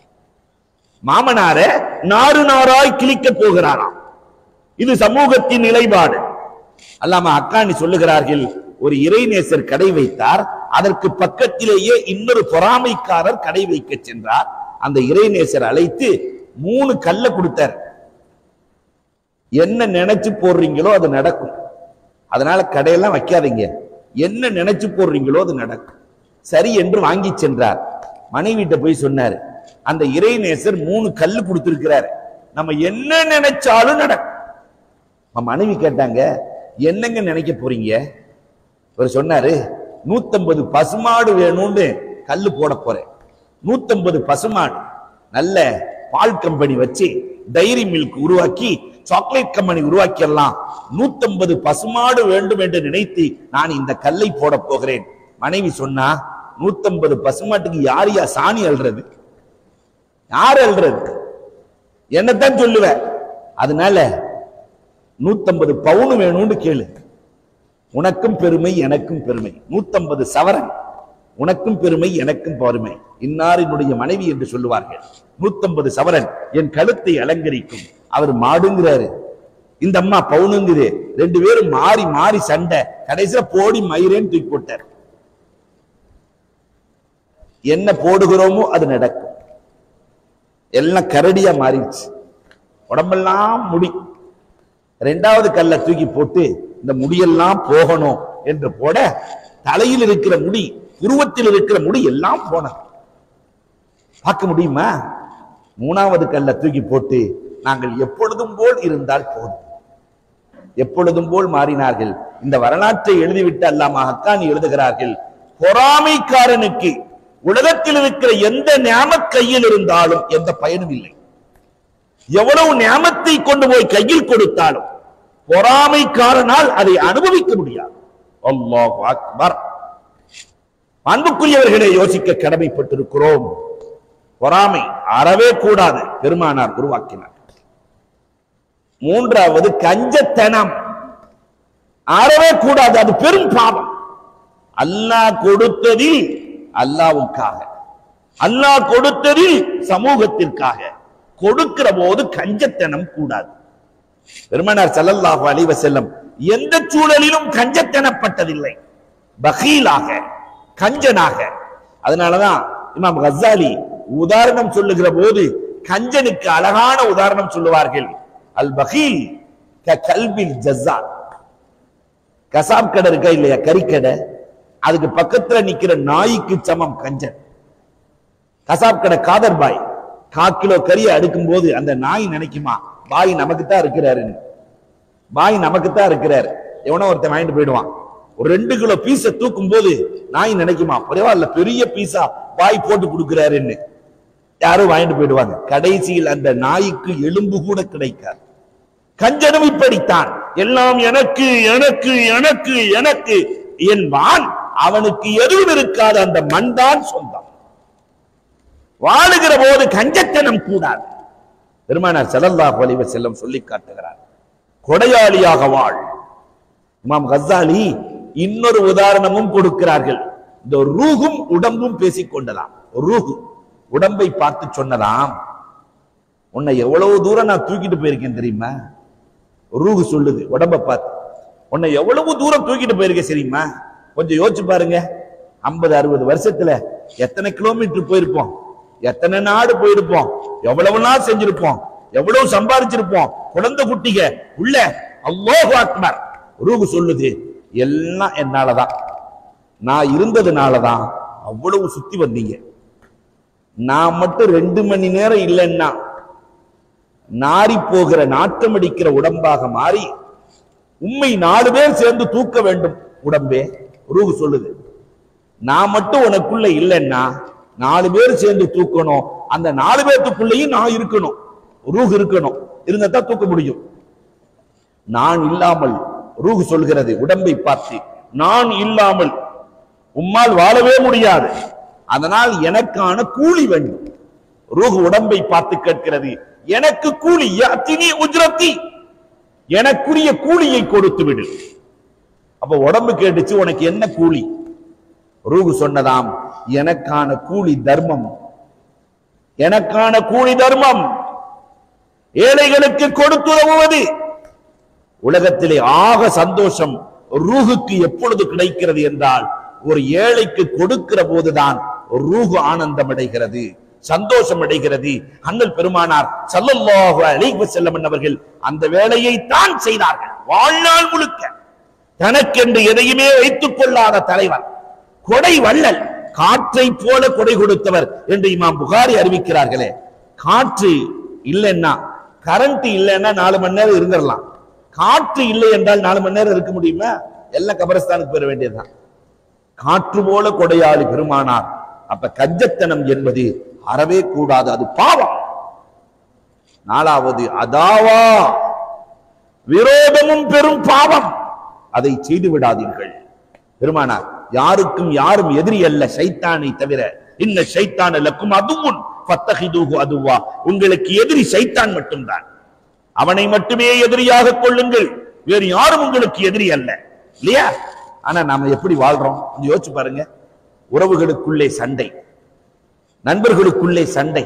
Speaker 1: மாமனார நாறு நாராய் கிழிக்க போகிறாராம் இது சமூகத்தின் நிலைப்பாடு அல்லாம அக்காணி சொல்லுகிறார்கள் ஒரு இறைநேசர் கடை வைத்தார் அதற்கு பக்கத்திலேயே இன்னொரு பொறாமைக்காரர் கடை வைக்க சென்றார் அந்த இறைநேசர் அழைத்து மூணு கல்ல கொடுத்தார் என்ன நினைச்சு போடுறீங்களோ அது நடக்கும் அதனால கடையெல்லாம் வைக்காதீங்க என்ன நினைச்சு போடுறீங்களோ அது நடக்கும் சரி என்று வாங்கி சென்றார் மனைவிட்ட போய் சொன்னாரு அந்த இறைநேசர் மூணு கல்லு கொடுத்திருக்கிறார் நம்ம என்ன நினைச்சாலும் நடக்கும் நம்ம மனைவி கேட்டாங்க என்னங்க நினைக்க போறீங்க அவர் சொன்னாரு நூத்தம்பது பசுமாடு வேணும்னு கல்லு போட போறேன் நூத்தம்பது பசுமாடு நல்ல பால் கம்பெனி வச்சு டைரி மில்க் உருவாக்கி சாக்லேட் கம்பெனி உருவாக்கிடலாம் நூத்தம்பது பசுமாடு வேண்டும் என்று நினைத்து நான் இந்த கல்லை போட போகிறேன் மனைவி சொன்னா நூத்தம்பது பசுமாட்டுக்கு யார் யா சாணி அல்றது யார் அல்றது என்னத்தான் சொல்லுவ அதனால நூத்தம்பது பவுன் வேணும்னு கேளு உனக்கும் பெருமை எனக்கும் பெருமை நூத்தம்பது சவரன் உனக்கும் பெருமை எனக்கும் பெருமை இன்னாரினுடைய மனைவி என்று சொல்லுவார்கள் நூத்தம்பது சவரன் என் கழுத்தை அலங்கரிக்கும் அவர் மாடுங்கிறாரு இந்த அம்மா பவுனுங்குது ரெண்டு பேரும் மாறி மாறி சண்டை கடைசியில போடி மயிரேன்னு தூக்கி போட்டார் என்ன போடுகிறோமோ அது நடக்கும் எல்லாம் கரடியா மாறிடுச்சு உடம்பெல்லாம் முடி ரெண்டாவது கல்லை தூக்கி போட்டு இந்த முடியெல்லாம் போகணும் என்று போட தலையில் இருக்கிற முடி உருவத்தில் இருக்கிற முடி எல்லாம் போன பார்க்க முடியுமா மூணாவது கல்லை தூக்கி போட்டு நாங்கள் எப்பொழுதும் போல் இருந்தால் போதும் எப்பொழுதும் போல் மாறினார்கள் இந்த வரலாற்றை எழுதிவிட்டு அல்லாம ஹக்கானி எழுதுகிறார்கள் பொறாமைக்காரனுக்கு உலகத்தில் இருக்கிற எந்த ஞாபக கையில் இருந்தாலும் எந்த பயனும் இல்லை எவ்வளவு ஞாபத்தை கொண்டு போய் கையில் கொடுத்தாலும் பொறாமைக்காரனால் அதை அனுபவிக்க முடியாது அல்லாஹ் அக்பர் அன்புக்குரியவர்களை யோசிக்க கடமைப்பட்டிருக்கிறோம் பொறாமை அறவே கூடாது பெருமானார் உருவாக்கினார் மூன்றாவது கஞ்சத்தனம் அறவே கூடாது அது பெரும் பாவம் அல்லாஹ் கொடுத்ததில் அல்லாவுக்காக அல்லாஹ் கொடுத்ததில் சமூகத்திற்காக கொடுக்கிற போது கஞ்சத்தனம் கூடாது பெருமனார் ஸல்லல்லாஹு அலைஹி வஸல்லம் எந்த சூழலிலும் கஞ்சத்தனப்பட்டதில்லை பகீலாக கஞ்சனாக அதனாலதான் இமாம் கஸ்ஸாலி உதாரணம் சொல்லுகிற போது கஞ்சனுக்கு அழகான உதாரணம் சொல்லுவார்கள் அல் பகீல் க கல்பில் ஜஸ்ஸா கசாப் கடை இருக்கா இல்லையா கறிக்கடை அதுக்கு பக்கத்துல நிக்கிற நாய்க்கு சமம் கஞ்சன் கசாப் கடை காதர் பாய் கா கிலோ கறியை அடுக்கும் போது அந்த நாய் நினைக்குமா பாய் நமக்கு தான் இருக்கிறாருன்னு பாய் நமக்கு தான் இருக்கிறாரு எவனோ ஒருத்தன் வாங்கிட்டு போயிடுவான் ஒரு ரெண்டு கிலோ பீஸ தூக்கும் போது நாய் நினைக்குமா பரவாயில்ல பெரிய பீஸா பாய் போட்டு கொடுக்கிறாருன்னு யாரும் வாங்கிட்டு போயிடுவாங்க கடைசியில் அந்த நாய்க்கு எலும்பு கூட கிடைக்காது கஞ்சனும் இப்படித்தான் எல்லாம் எனக்கு எனக்கு எனக்கு எனக்கு என்பான் அவனுக்கு எதுவும் இருக்காது அந்த மண் தான் சொந்தம் வாழுகிற போது கஞ்சத்தனம் கூடாது பெருமானார் ஸல்லல்லாஹு அலைஹி வஸல்லம் சொல்லி காட்டுகிறார் கொடையாளியாக வாழ் இமாம் கஸ்ஸாலி இன்னொரு உதாரணமும் கொடுக்கிறார்கள் இந்த ரூகும் உடம்பும் பேசிக் கொண்டதாம் ரூஹு உடம்பை பார்த்து சொன்னதாம் உன்னை எவ்வளவு தூரம் நான் தூக்கிட்டு போயிருக்கேன் தெரியுமா ரூஹு சொல்லுது உடம்ப பார்த்து உன்னை எவ்வளவு தூரம் தூக்கிட்டு போயிருக்கேன் தெரியுமா கொஞ்சம் யோசிச்சு பாருங்க ஐம்பது அறுபது வருஷத்துல எத்தனை கிலோமீட்டர் போயிருப்போம் எத்தனை நாடு போயிருப்போம் எவ்வளவு நாள் செஞ்சிருப்போம் எவ்வளவு சம்பாதிச்சிருப்போம் குழந்தை குட்டிக உள்ள அல்லாஹு அக்பர் ரூஹு சொல்லுது எல்லாம் என்னாலதான் நான் இருந்ததுனாலதான் அவ்வளவு சுத்தி வந்தீங்க நான் மட்டும் ரெண்டு மணி நேரம் இல்லைன்னா நாரி போகிற நாட்டம் அடிக்கிற உடம்பாக மாறி உண்மை நாலு பேர் சேர்ந்து தூக்க வேண்டும் உடம்பே ரூஹு சொல்லுது நான் மட்டும் உனக்குள்ள இல்லைன்னா நாலு பேர் சேர்ந்து தூக்கணும் அந்த நாலு பேர்த்துக்குள்ளேயும் நான் இருக்கணும் ரூஹ் இருக்கணும் இருந்தா தான் தூக்க முடியும் நான் இல்லாமல் ரூஹ் சொல்கிறது உடம்பை பார்த்து நான் இல்லாமல் உம்மால் வாழவே முடியாது அதனால் எனக்கான கூலி வேண்டும் ரூஹ் உடம்பை பார்த்து கேட்கிறது எனக்கு கூலி யாத்தினி உஜ்ரத்தி எனக்குரிய கூலியை கொடுத்து விடு அப்ப உடம்பு கேட்டுச்சு உனக்கு என்ன கூலி ரூஹு சொன்னதாம் எனக்கான கூலி தர்மம் எனக்கான கூலி தர்மம் ஏழைகளுக்கு கொடுத்துதவுவது உலகத்திலே ஆக சந்தோஷம் ரூஹுக்கு எப்பொழுது கிடைக்கிறது என்றால் ஒரு ஏழைக்கு கொடுக்கிற போதுதான் ரூஹு ஆனந்தம் அடைகிறது சந்தோஷம் அடைகிறது அண்ணல் பெருமானார் ஸல்லல்லாஹு அலைஹி வஸல்லம் அவர்கள் அந்த வேலையை தான் செய்தார்கள் வாழ்நாள் முழுக்க தனக்கென்று எதையுமே வைத்துக் கொள்ளாத தலைவர் கொடை வள்ளல் காற்றை போல கொடை கொடுத்தவர் என்று இமாம் புகாரி அறிவிக்கிறார்களே காற்று இல்லைன்னா கரண்ட் இல்லைன்னா நாலு மணி நேரம் இருந்துடலாம் காற்று இல்லை என்றால் நாலு மணி நேரம் இருக்க முடியுமா எல்லாம் கபரஸ்தானுக்கு போயிட வேண்டியதுதான் காற்று போல கொடையாளி பெருமானார் அப்ப கஞ்சத்தனம் என்பது அறவே கூடாது அது பாவம் நாலாவது அதாவா விரோதமும் பெரும் பாவம் அதை செய்து விடாதீர்கள் பெருமானார் யாருக்கும் யாரும் எதிரி அல்ல சைத்தானை தவிர இன்ன சைத்தான லக்கும் அதுவும் பத்தகிதூகு அதுவா உங்களுக்கு எதிரி சைத்தான் மட்டும்தான் அவனை மட்டுமே எதிரியாக கொள்ளுங்கள் வேறு யாரும் உங்களுக்கு எதிரி அல்ல இல்லையா ஆனா நாம எப்படி வாழ்றோம் கொஞ்சம் யோசிச்சு பாருங்க உறவுகளுக்குள்ளே சண்டை நண்பர்களுக்குள்ளே சண்டை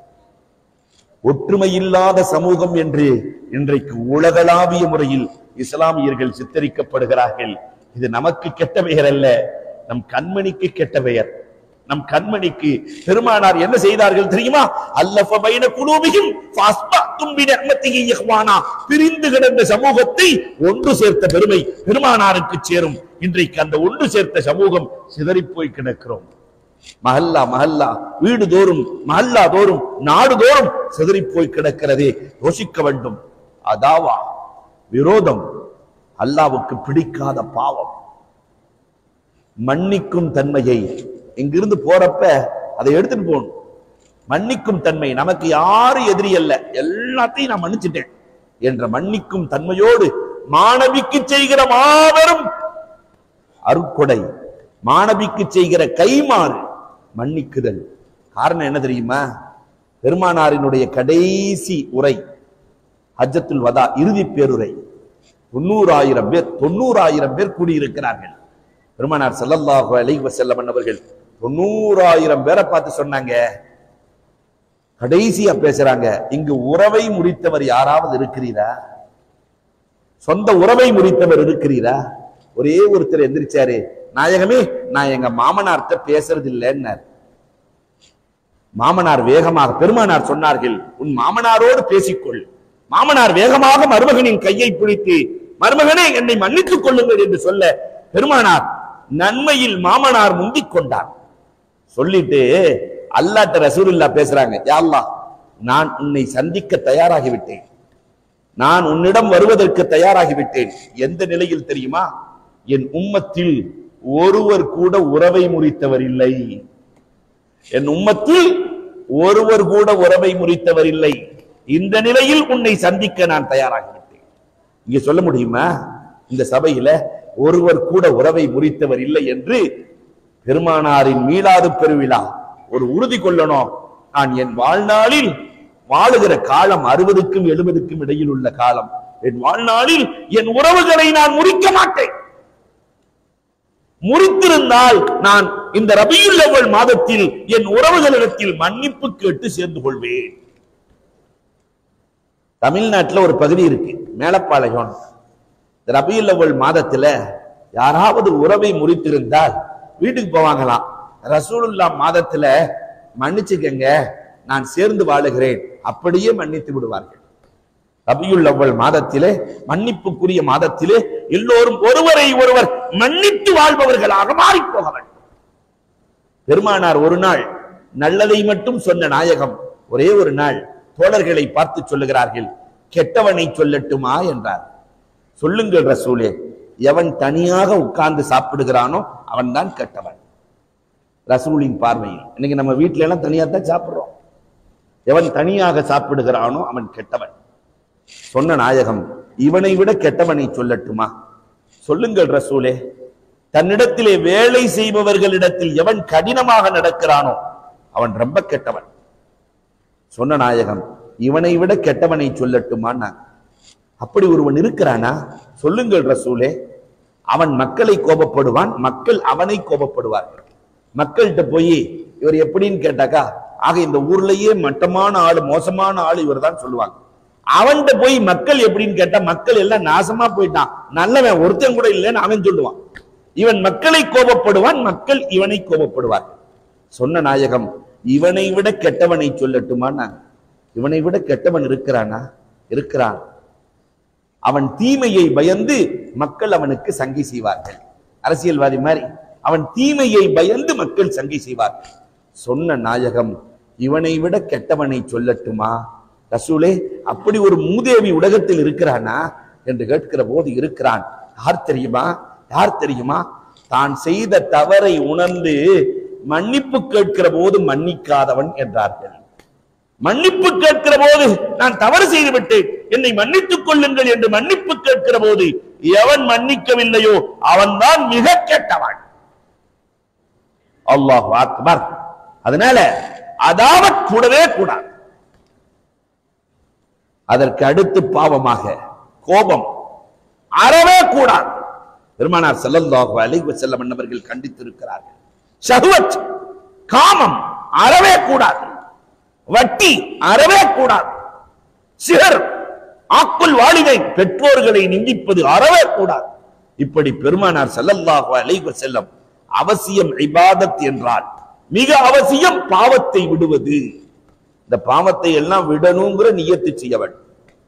Speaker 1: ஒற்றுமை இல்லாத சமூகம் என்று இன்றைக்கு உலகளாவிய முறையில் இஸ்லாமியர்கள் சித்தரிக்கப்படுகிறார்கள் இது நமக்கு கெட்ட பெயர் அல்ல நம் கண்மணிக்கு கெட்ட பெயர் நம் கண்மணிக்கு பெருமானார் என்ன செய்தார்கள் தெரியுமா அல்லஃப பைன குலூபிஹிம் ஃபஸ்பத்தும் பினிஅமத்திஹி இஹ்வானா பிரிந்து கிடந்த சமூகத்தை ஒன்று சேர்த்த பெருமை பெருமானாருக்கு சேரும் இன்றைக்கு அந்த ஒன்று சேர்த்த சமூகம் சிதறிப் போய் கிடக்கிறோம் மஹல்லா மஹல்லா வீடு தோறும் மஹல்லா தோறும் நாடு தோறும் சிதறிப் போய் கிடக்கிறதே யோசிக்க வேண்டும் அதாவா விரோதம் அல்லாவுக்கு பிடிக்காத பாவம் மன்னிக்கும் தன்மையை இங்கிருந்து போறப்ப அதை எடுத்துட்டு போகணும் மன்னிக்கும் தன்மை நமக்கு யாரும் எதிரி அல்ல எல்லாத்தையும் நான் மன்னிச்சிட்டேன் என்ற மன்னிக்கும் தன்மையோடு மாணவிக்கு செய்கிற மாபெரும் அருட்கொடை மாணவிக்கு செய்கிற கைமாறு மன்னிக்குதல் காரணம் என்ன தெரியுமா பெருமானாரினுடைய கடைசி உரை ஹஜ்ஜத்துல் வதா இறுதி பேருரை தொண்ணூறாயிரம் பேர் தொண்ணூறாயிரம் பேர் கூடியிருக்கிறார்கள் பெருமானார் ஸல்லல்லாஹு அலைஹி வஸல்லம் அவர்கள் தொண்ணூறாயிரம் பேரை பார்த்து சொன்னாங்க கடைசியா பேசுறாங்க இங்கு உறவை முறித்தவர் யாராவது இருக்கிறீரா சொந்த உறவை முறித்தவர் இருக்கிறீரா ஒரே ஒருத்தர் எந்திரிச்சாரு நாயகமே நான் எங்க மாமனார்ட்ட பேசுறது இல்லைன்னார் மாமனார் வேகமாக பெருமானார் சொன்னார்கள் உன் மாமனாரோடு பேசிக்கொள் மாமனார் வேகமாக மருமகனின் கையை பிடித்து மருமகனே என்னை மன்னித்துக் கொள்ளுங்கள் என்று சொல்ல பெருமானார் நன்மையில் மாமனார் முந்திக் கொண்டார் சொல்லிட்டு அல்லாட்ட ரசூலுல்லா பேசுறாங்க யா அல்லாஹ் நான் உன்னை சந்திக்க தயாராகிவிட்டேன் நான் உன்னிடம் வருவதற்கு தயாராகிவிட்டேன் எந்த நிலையில் தெரியுமா என் உம்மத்தில் ஒருவர் கூட உறவை முறித்தவர் இல்லை என் உம்மத்தில் ஒருவர் கூட உறவை முறித்தவர் இல்லை இந்த நிலையில் உன்னை சந்திக்க நான் தயாராகிவிட்டேன் இங்க சொல்ல முடியுமா இந்த சபையில ஒருவர் கூட உறவை முறித்தவர் இல்லை என்று பெருமானாரின் மீளாது பெருவிழா ஒரு உறுதி கொள்ளணும் நான் என் வாழ்நாளில் வாழுகிற காலம் அறுபதுக்கும் எழுபதுக்கும் இடையில் உள்ள காலம் என் வாழ்நாளில் என் உறவுகளை நான் முறிக்க மாட்டேன் முறித்திருந்தால் நான் இந்த ரபியுல் அவ்வல் மாதத்தில் என் உறவுகளிடத்தில் மன்னிப்பு கேட்டு சேர்ந்து கொள்வேன் தமிழ்நாட்டுல ஒரு பகுதி இருக்கு மேலப்பாளையம் இந்த ரபியுல் அவ்வல் மாதத்துல யாராவது உறவை முறித்திருந்தால் வீட்டுக்கு போவாங்களாம் ரசூலுல்லா மாதத்துல மன்னிச்சுக்கங்க நான் சேர்ந்து வாழுகிறேன் அப்படியே மன்னித்து விடுவார்கள் ரபியுல் அவ்வல் மாதத்திலே மன்னிப்புக்குரிய மாதத்திலே எல்லோரும் ஒருவரை ஒருவர் மன்னித்து வாழ்பவர்களாக மாறி போக வேண்டும் பெருமானார் ஒரு நாள் நல்லதை மட்டும் சொன்ன நாயகம் ஒரே ஒரு நாள் தோழர்களை பார்த்து சொல்லுகிறார்கள் கெட்டவனை சொல்லட்டுமா என்றார் சொல்லுங்கள் ரசூலே எவன் தனியாக உட்கார்ந்து சாப்பிடுகிறானோ அவன் தான் கெட்டவன் ரசூலின் பார்வையில் இன்னைக்கு நம்ம வீட்ல எல்லாம் தனியா தான் சாப்பிடுறோம் எவன் தனியாக சாப்பிடுகிறானோ அவன் கெட்டவன் சொன்ன நாயகம் இவனை விட கெட்டவனை சொல்லட்டுமா சொல்லுங்கள் ரசூலே தன்னிடத்திலே வேலை செய்பவர்களிடத்தில் எவன் கடினமாக நடக்கிறானோ அவன் ரொம்ப கெட்டவன் சொன்ன நாயகம் இவனை விட கெட்டவனை சொல்லட்டுமான்னா அப்படி ஒருவன் இருக்கிறானா சொல்லுங்கள் ரசூலே அவன் மக்களை கோபப்படுவான் மக்கள் அவனை கோபப்படுவார்கள் மக்கள்கிட்ட போய் இவர் எப்படின்னு கேட்டாக்கா ஆக இந்த ஊர்லயே மட்டமான ஆளு மோசமான ஆளு இவர் தான் சொல்லுவாங்க அவன்கிட்ட போய் மக்கள் எப்படின்னு கேட்டா மக்கள் எல்லாம் நாசமா போயிட்டான் நல்லவன் ஒருத்தன் கூட இல்லைன்னு அவன் சொல்லுவான் இவன் மக்களை கோபப்படுவான் மக்கள் இவனை கோபப்படுவார் சொன்ன நாயகம் இவனை விட கெட்டவனை சொல்லட்டுமா இவனை விட கெட்டவன் இருக்கிறானா இருக்கிறான் அவன் தீமையை பயந்து மக்கள் அவனுக்கு சங்கை செய்வார்கள் அரசியல்வாதி மாதிரி அவன் தீமையை பயந்து மக்கள் சங்கை செய்வார்கள் சொன்ன நாயகம் இவனை விட கெட்டவனை சொல்லட்டுமா ரசூலே அப்படி ஒரு மூதேவி உலகத்தில் இருக்கிறானா என்று கேட்கிற போது இருக்கிறான் யார் தெரியுமா யார் தெரியுமா தான் செய்த தவறை உணர்ந்து மன்னிப்பு கேட்கிற போது மன்னிக்காதவன் என்றார்கள் மன்னிப்பு கேட்கிற போது நான் தவறு செய்து விட்டேன் என்னை மன்னித்துக் கொள்ளுங்கள் என்று மன்னிப்பு கேட்கிற போது எவன் மன்னிக்கவில்லையோ அவன்தான் மிக கெட்டவன் அல்லாஹ் அக்பர் அதனால அதாவத் கூடவே கூடாது அதற்கு அடுத்து பாவமாக கோபம் அறவே கூடாது பெருமானார் ஸல்லல்லாஹு அலைஹி வஸல்லம் அன்னவர்கள் கண்டித்திருக்கிறார்கள் ஷஹ்வத் காமம் அறவே கூடாது வட்டி அறவே கூடாது சிகர் ஆக்குல் வாலிதை பெற்றோர்களை நிந்திப்பது அறவே கூடாது இப்படி பெருமானார் ஸல்லல்லாஹு அலைஹி வஸல்லம் அவசியம் இபாதத் என்றால் மிக அவசியம் பாவத்தை விடுவது இந்த பாவத்தை எல்லாம் விடணுங்கிற நியத்து செய்ய வேண்டும்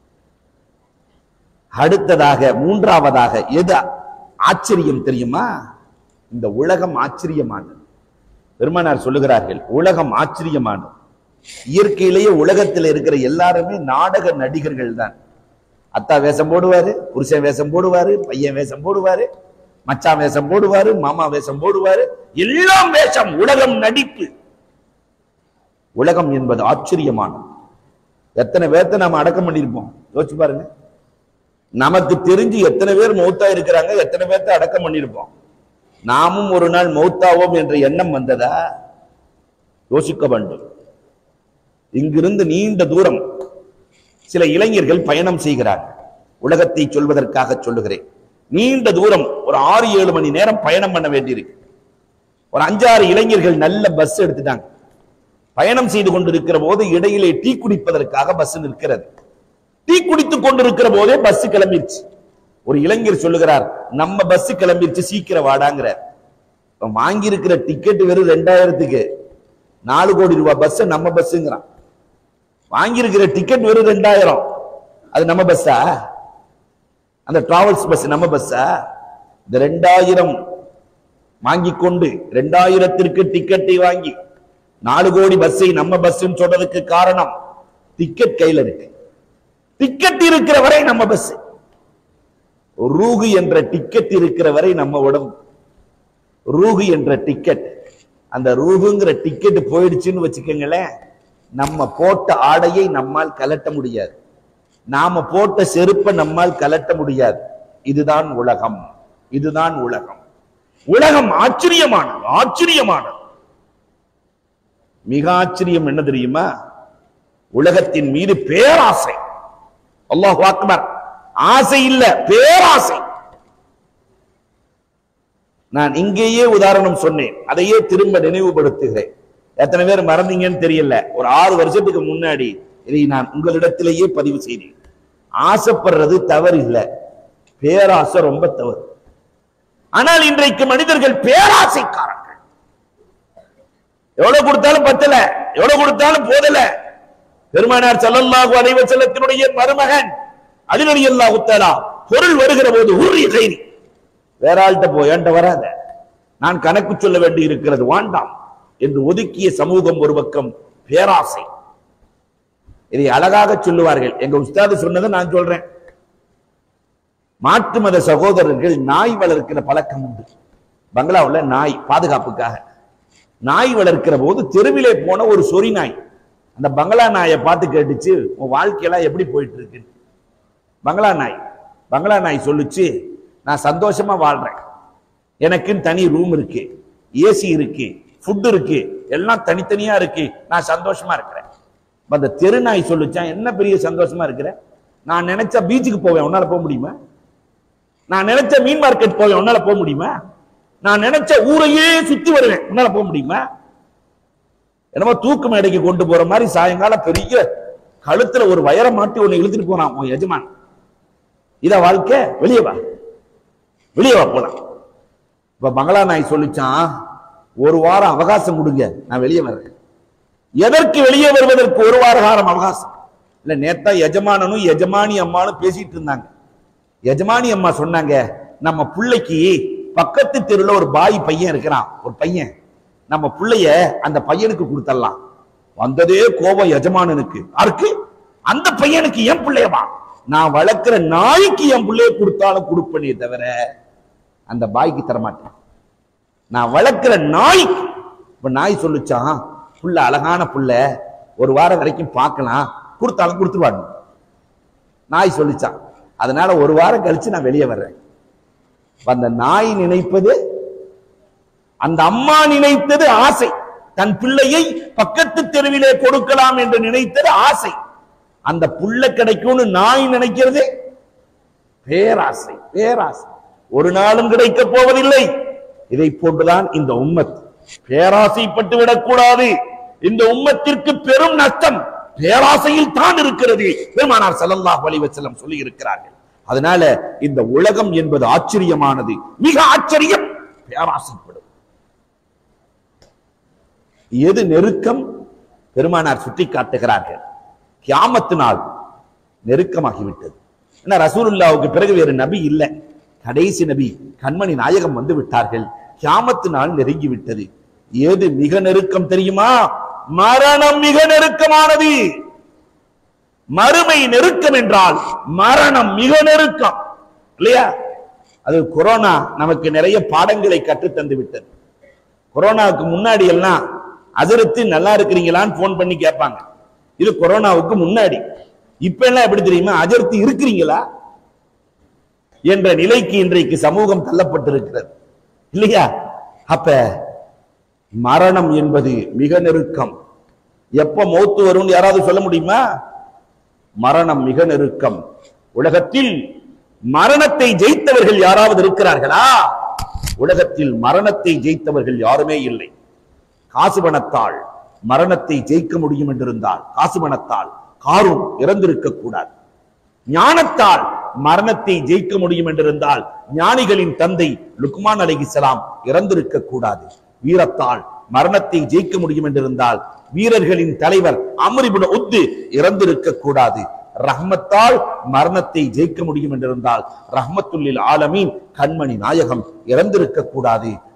Speaker 1: அடுத்ததாக மூன்றாவதாக எது ஆச்சரியம் தெரியுமா இந்த உலகம் ஆச்சரியமானது பெருமானார் சொல்லுகிறார்கள் உலகம் ஆச்சரியமானது இயற்கையிலேயே உலகத்தில் இருக்கிற எல்லாருமே நாடக நடிகர்கள் தான் அத்தா வேஷம் போடுவாரு புருஷன் வேஷம் போடுவாரு பையன் வேஷம் போடுவாரு மச்சான் வேஷம் போடுவாரு மாமா வேஷம் போடுவாரு எல்லாம் வேஷம் உலகம் நடிப்பு உலகம் என்பது ஆச்சரியமானது எத்தனை பேர்த்த நாம அடக்கம் பண்ணியிருப்போம் யோசிச்சு பாருங்க நமக்கு தெரிஞ்சு எத்தனை பேர் மௌத்தா இருக்கிறாங்க எத்தனை பேர்த்த அடக்கம் பண்ணியிருப்போம் நாமும் ஒரு நாள் மௌத்தாவோம் என்ற எண்ணம் வந்ததா யோசிக்க வேண்டும் இங்கிருந்து நீண்ட தூரம் சில இளைஞர்கள் பயணம் செய்கிறார்கள் உலகத்தை சொல்வதற்காக சொல்லுகிறேன் நீண்ட தூரம் ஒரு ஆறு ஏழு மணி நேரம் பயணம் பண்ண வேண்டியிருக்கு ஒரு அஞ்சாறு இளைஞர்கள் நல்ல பஸ் எடுத்துட்டாங்க பயணம் செய்து கொண்டிருக்கிற போது இடையிலே டீ குடிப்பதற்காக பஸ் நிற்கிறது டீ குடித்துக் கொண்டிருக்கிற போதே பஸ் கிளம்பிருச்சு ஒரு இளைஞர் சொல்லுகிறார் நம்ம பஸ் கிளம்பிருச்சு சீக்கிரம் வாடாங்கிறார் அவன் வாங்கி இருக்கிற டிக்கெட் வெறும் ரெண்டாயிரத்துக்கு நாலு கோடி ரூபாய் பஸ் நம்ம பஸ்ஸுங்கிறான் வாங்கி இருக்கிற டிக்கெட் வெறும் ரெண்டாயிரம் அது நம்ம பஸ்ஸா அந்த டிராவல்ஸ் பஸ் நம்ம பஸ்ஸா இந்த ரெண்டாயிரம் வாங்கி கொண்டு ரெண்டாயிரத்திற்கு டிக்கெட்டை வாங்கி நாலு கோடி பஸ்ஸை நம்ம பஸ் சொல்றதுக்கு காரணம் டிக்கெட் கையில இருக்கு டிக்கெட் இருக்கிற வரை நம்ம பஸ் ரூகு என்ற டிக்கெட் இருக்கிற வரை நம்ம உடம்பு ரூகு என்ற டிக்கெட் அந்த ரூகுங்கிற டிக்கெட் போயிடுச்சுன்னு வச்சுக்கோங்களேன் நம்ம போட்ட ஆடையை நம்மால் கலட்ட முடியாது நாம போட்ட செருப்பை நம்மால் கலட்ட முடியாது இதுதான் உலகம் இதுதான் உலகம் உலகம் ஆச்சரியமானது ஆச்சரியமானது மிக ஆச்சரியம் என்ன தெரியுமா உலகத்தின் மீது பேராசை அல்லாஹ் அக்பர் ஆசை இல்ல பேராசை நான் இங்கேயே உதாரணம் சொன்னேன் அதையே திரும்ப நினைவுபடுத்துகிறேன் எத்தனை பேர் மறந்தீங்கன்னு தெரியல ஒரு ஆறு வருஷத்துக்கு முன்னாடி இதை நான் உங்களிடத்திலேயே பதிவு செய்தேன் ஆசைப்படுறது தவறு இல்ல பேராசை ரொம்ப தவறு ஆனால் இன்றைக்கு மனிதர்கள் பேராசைக்காரர்கள் எவ்வளவு கொடுத்தாலும் பத்தல எவ்வளவு கொடுத்தாலும் போதல பெருமானார் ஸல்லல்லாஹு அலைஹி வஸல்லத்தினுடைய மருமகன் அலி ரலியல்லாஹு தஆலா பொருள் வருகிற போது உருறி கைரி வேற ஆள்கிட்ட போய் என்கிட்ட வராத நான் கணக்கு சொல்ல வேண்டி இருக்கிறது வேண்டாம் என்று ஒதுக்கிய சமூகம் ஒரு பக்கம் பேராசை இதை அழகாக சொல்லுவார்கள் எங்க உஸ்தாது சொன்னதை நான் சொல்றேன் மாற்று மத சகோதரர்கள் நாய் வளர்க்கிற பழக்கம் உண்டு பங்களாவுல நாய் பாதுகாப்புக்காக நாய் வளர்க்கிற போது தெருவிலே போன ஒரு சொறி நாய் அந்த பங்களா நாயை பார்த்து கேட்டுச்சு உன் வாழ்க்கையெல்லாம் எப்படி போயிட்டு இருக்கு பங்களா நாய் பங்களா நாய் சொல்லுச்சு நான் சந்தோஷமா வாழ்றேன் எனக்குன்னு தனி ரூம் இருக்கு ஏசி இருக்கு ஃபுட் இருக்கு எல்லாம் தனித்தனியா இருக்கு நான் சந்தோஷமா இருக்கிறேன் அப்ப அந்த தெரு நாய் சொல்லுச்சான் என்ன பெரிய சந்தோஷமா இருக்கிற நான் நினைச்சா பீச்சுக்கு போவேன் உன்னால போக முடியுமா நான் நினைச்ச மீன் மார்க்கெட் போவேன் உன்னால போக முடியுமா நான் நினைச்ச ஊரையே சுத்தி வருவேன் உன்னால போக முடியுமா என்னமோ தூக்கு மேடைக்கு கொண்டு போற மாதிரி சாயங்காலம் பெரிய கழுத்துல ஒரு வயரை மாட்டி ஒண்ணு இழுத்துட்டு போறான் உன் எஜமான் இத வாழ்க்கை வெளியே வா வெளியே வா போலாம் இப்ப பங்களா நாய் சொல்லிச்சான் ஒரு வாரம் அவகாசம் கொடுங்க நான் வெளியே வர்றேன் எதற்கு வெளியே வருவதற்கு ஒரு வார காலம் அவகாசம் இல்ல நேத்தா எஜமானனும் எஜமானி அம்மானும் பேசிட்டு இருந்தாங்க எஜமானி அம்மா சொன்னாங்க நம்ம பிள்ளைக்கு பக்கத்து தெருவுல ஒரு பாய் பையன் இருக்கிறான் ஒரு பையன் நம்ம பிள்ளைய அந்த பையனுக்கு கொடுத்துடலாம் வந்ததே கோபம் எஜமானனுக்கு யாருக்கு அந்த பையனுக்கு என் பிள்ளையவா நான் வளர்க்கிற நாய்க்கு என் பிள்ளைய கொடுத்தாலும் கொடுப்பனே தவிர அந்த பாய்க்கு தரமாட்டேன் நான் வளர்க்கிற நாய்க்கு இப்ப நாய் சொல்லுச்சான் புள்ள அழகான புள்ள ஒரு வாரம் வரைக்கும் பார்க்கலாம் கொடுத்தாலும் கொடுத்துருவாங்க நாய் சொல்லிச்சான் அதனால ஒரு வாரம் கழிச்சு நான் வெளியே வர்றேன் அந்த நாய் நினைப்பது அந்த அம்மா நினைத்தது ஆசை தன் பிள்ளையை பக்கத்து தெருவிலே கொடுக்கலாம் என்று நினைத்தது ஆசை அந்த புள்ள கிடைக்கும்னு நாய் நினைக்கிறது பேராசை பேராசை ஒரு நாளும் கிடைக்கப் போவதில்லை இதை போன்றுதான் இந்த உம்மத் பேராசைப்பட்டு விடக்கூடாது இந்த உம்மத்திற்கு பெரும் நஷ்டம் பேராசையில் தான் இருக்கிறது பெருமானார் ஸல்லல்லாஹு அலைஹி வஸல்லம் சொல்லி இருக்கிறார்கள் அதனால இந்த உலகம் என்பது ஆச்சரியமானது மிக ஆச்சரியம் பேராசைப்படும் எது நெருக்கம் பெருமானார் சுட்டி காட்டுகிறார்கள் கியாமத்து நாள் நெருக்கமாகிவிட்டது என்ன ரசூலுல்லாவுக்கு பிறகு வேறு நபி இல்லை கடைசி நபி கண்மணி நாயகம் வந்து விட்டார்கள் கியாமத்து நாள் நெருங்கி விட்டது ஏது மிக நெருக்கம் தெரியுமா மரணம் மிக நெருக்கமானது மறுமை நெருக்கம் என்றால் மரணம் மிக நெருக்கம் இல்லையா அது கொரோனா நமக்கு நிறைய பாடங்களை கற்றுத் தந்து விட்டது கொரோனாவுக்கு முன்னாடி எல்லாம் அதிர்த்து நல்லா இருக்கிறீங்களான்னு போன் பண்ணி கேட்பாங்க இது கொரோனாவுக்கு முன்னாடி இப்ப எல்லாம் எப்படி தெரியுமா அதிர்த்து இருக்கிறீங்களா என்ற நிலைக்கு இன்றைக்கு சமூகம் தள்ளப்பட்டிருக்கிறது இல்லையா அப்ப மரணம் என்பது மிக நெருக்கம் எப்ப மௌத்து வரும்னு யாராவது சொல்ல முடியுமா மரணம் மிக நெருக்கம் உலகத்தில் மரணத்தை ஜெயித்தவர்கள் யாராவது இருக்கிறார்களா உலகத்தில் மரணத்தை ஜெயித்தவர்கள் யாருமே இல்லை காசு பணத்தால் மரணத்தை ஜெயிக்க முடியும் என்றிருந்தால் காசு பணத்தால் காரும் இறந்திருக்க கூடாது ஞானத்தால் மரணத்தை ஜெயிக்க முடியும் என்றிருந்தால் ஞானிகளின் தந்தை லுக்மான் அலைஹிஸ்ஸலாம் இறந்திருக்க கூடாது வீரத்தால் மரணத்தை ஜெயிக்க முடியும் என்றிருந்தால் வீரர்களின் தலைவர் அம்ரிபுன் உத்து இறந்திருக்க கூடாது ரஹ்மத்தால் மரணத்தை ஜெயிக்க முடியும் என்றிருந்தால் ரஹ்மத்துல்லில் ஆலமீன் கண்மணி நாயகம் இறந்திருக்க கூடாது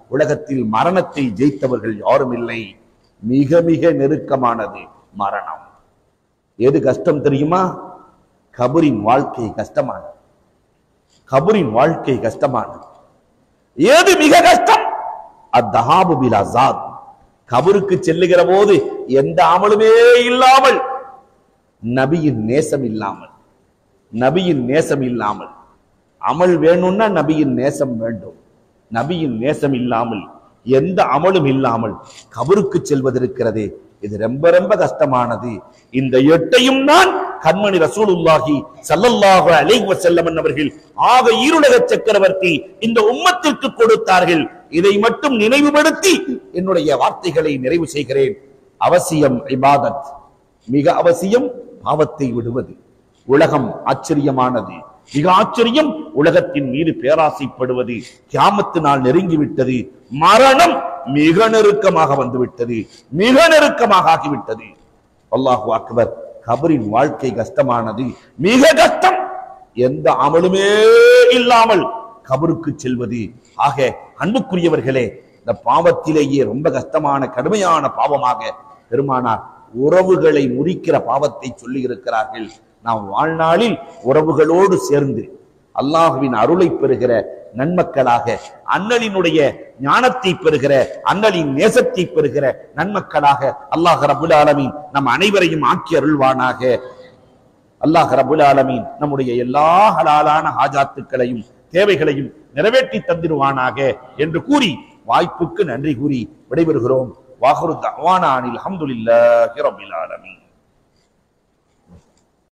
Speaker 1: உலகத்தில் மரணத்தை ஜெயித்தவர்கள் யாரும் இல்லை மிக மிக நெருக்கமானது மரணம் எது கஷ்டம் தெரியுமா கபரின் வாழ்க்கை கஷ்டமானது கபரின் வாழ்க்கை கஷ்டமானது ஏது மிக கஷ்டம் அத்தஹாபு பில் அசாத் கபருக்கு செல்லுகிற போது எந்த அமலுமே இல்லாமல் நபியின் நேசம் இல்லாமல் நபியின் நேசம் இல்லாமல் அமல் வேணும்னா நபியின் நேசம் வேண்டும் நபியின் நேசம் இல்லாமல் எந்த அமலும் இல்லாமல் கபருக்கு செல்வதிருக்கிறதே இது ரொம்ப ரொம்ப கஷ்டமானது இந்த எட்டையும் தான் கண்மணி ரசூலுல்லாஹி ஸல்லல்லாஹு அலைஹி வஸல்லம் அவர்கள் ஆக ஈருலக சக்கரவர்த்தி இந்த உம்மத்திற்கு கொடுத்தார்கள் இதை மட்டும் நினைவுபடுத்தி என்னுடைய வார்த்தைகளை நிறைவு செய்கிறேன் அவசியம் இபாதத் மிக அவசியம் பாவத்தை விடுவது உலகம் ஆச்சரியமானது மிக ஆச்சரியம் உலகத்தின் மீது பேராசைப்படுவது கியாமத்து நாள் நெருங்கிவிட்டது மரணம் மிக நெருக்கமாக வந்துவிட்டது மிக நெருக்கமாக ஆகிவிட்டது அல்லாஹு அக்பர் கபரின் வாழ்க்கை கஷ்டமானது மிக கஷ்டம் எந்த அமலுமே இல்லாமல் கபருக்கு செல்வது ஆக அன்புக்குரியவர்களே இந்த பாவத்திலேயே ரொம்ப கஷ்டமான கடுமையான பாவமாக பெருமானார் உறவுகளை முறிக்கிற பாவத்தை சொல்லி இருக்கிறார்கள் நாம் வாழ்நாளில் உறவுகளோடு சேர்ந்து அல்லாஹுவின் அருளை பெறுகிற நன்மக்களாக அண்ணலினுடைய ஞானத்தை பெறுகிற அண்ணலின் நேசத்தை பெறுகிற நன்மக்களாக அல்லாஹ் ரபுல் ஆலமீன் நம் அனைவரையும் ஆக்கி அருள்வானாக அல்லாஹ் ரபுல் ஆலமீன் நம்முடைய எல்லா ஹலாலான ஹாஜாத்துக்களையும் தேவைகளையும் நிறைவேற்றி தந்திருவானாக என்று கூறி வாய்ப்புக்கு நன்றி கூறி விடைபெறுகிறோம் வாஹரு தவானானில் அஹமதுல்லாஹி ரபில் ஆலமீன்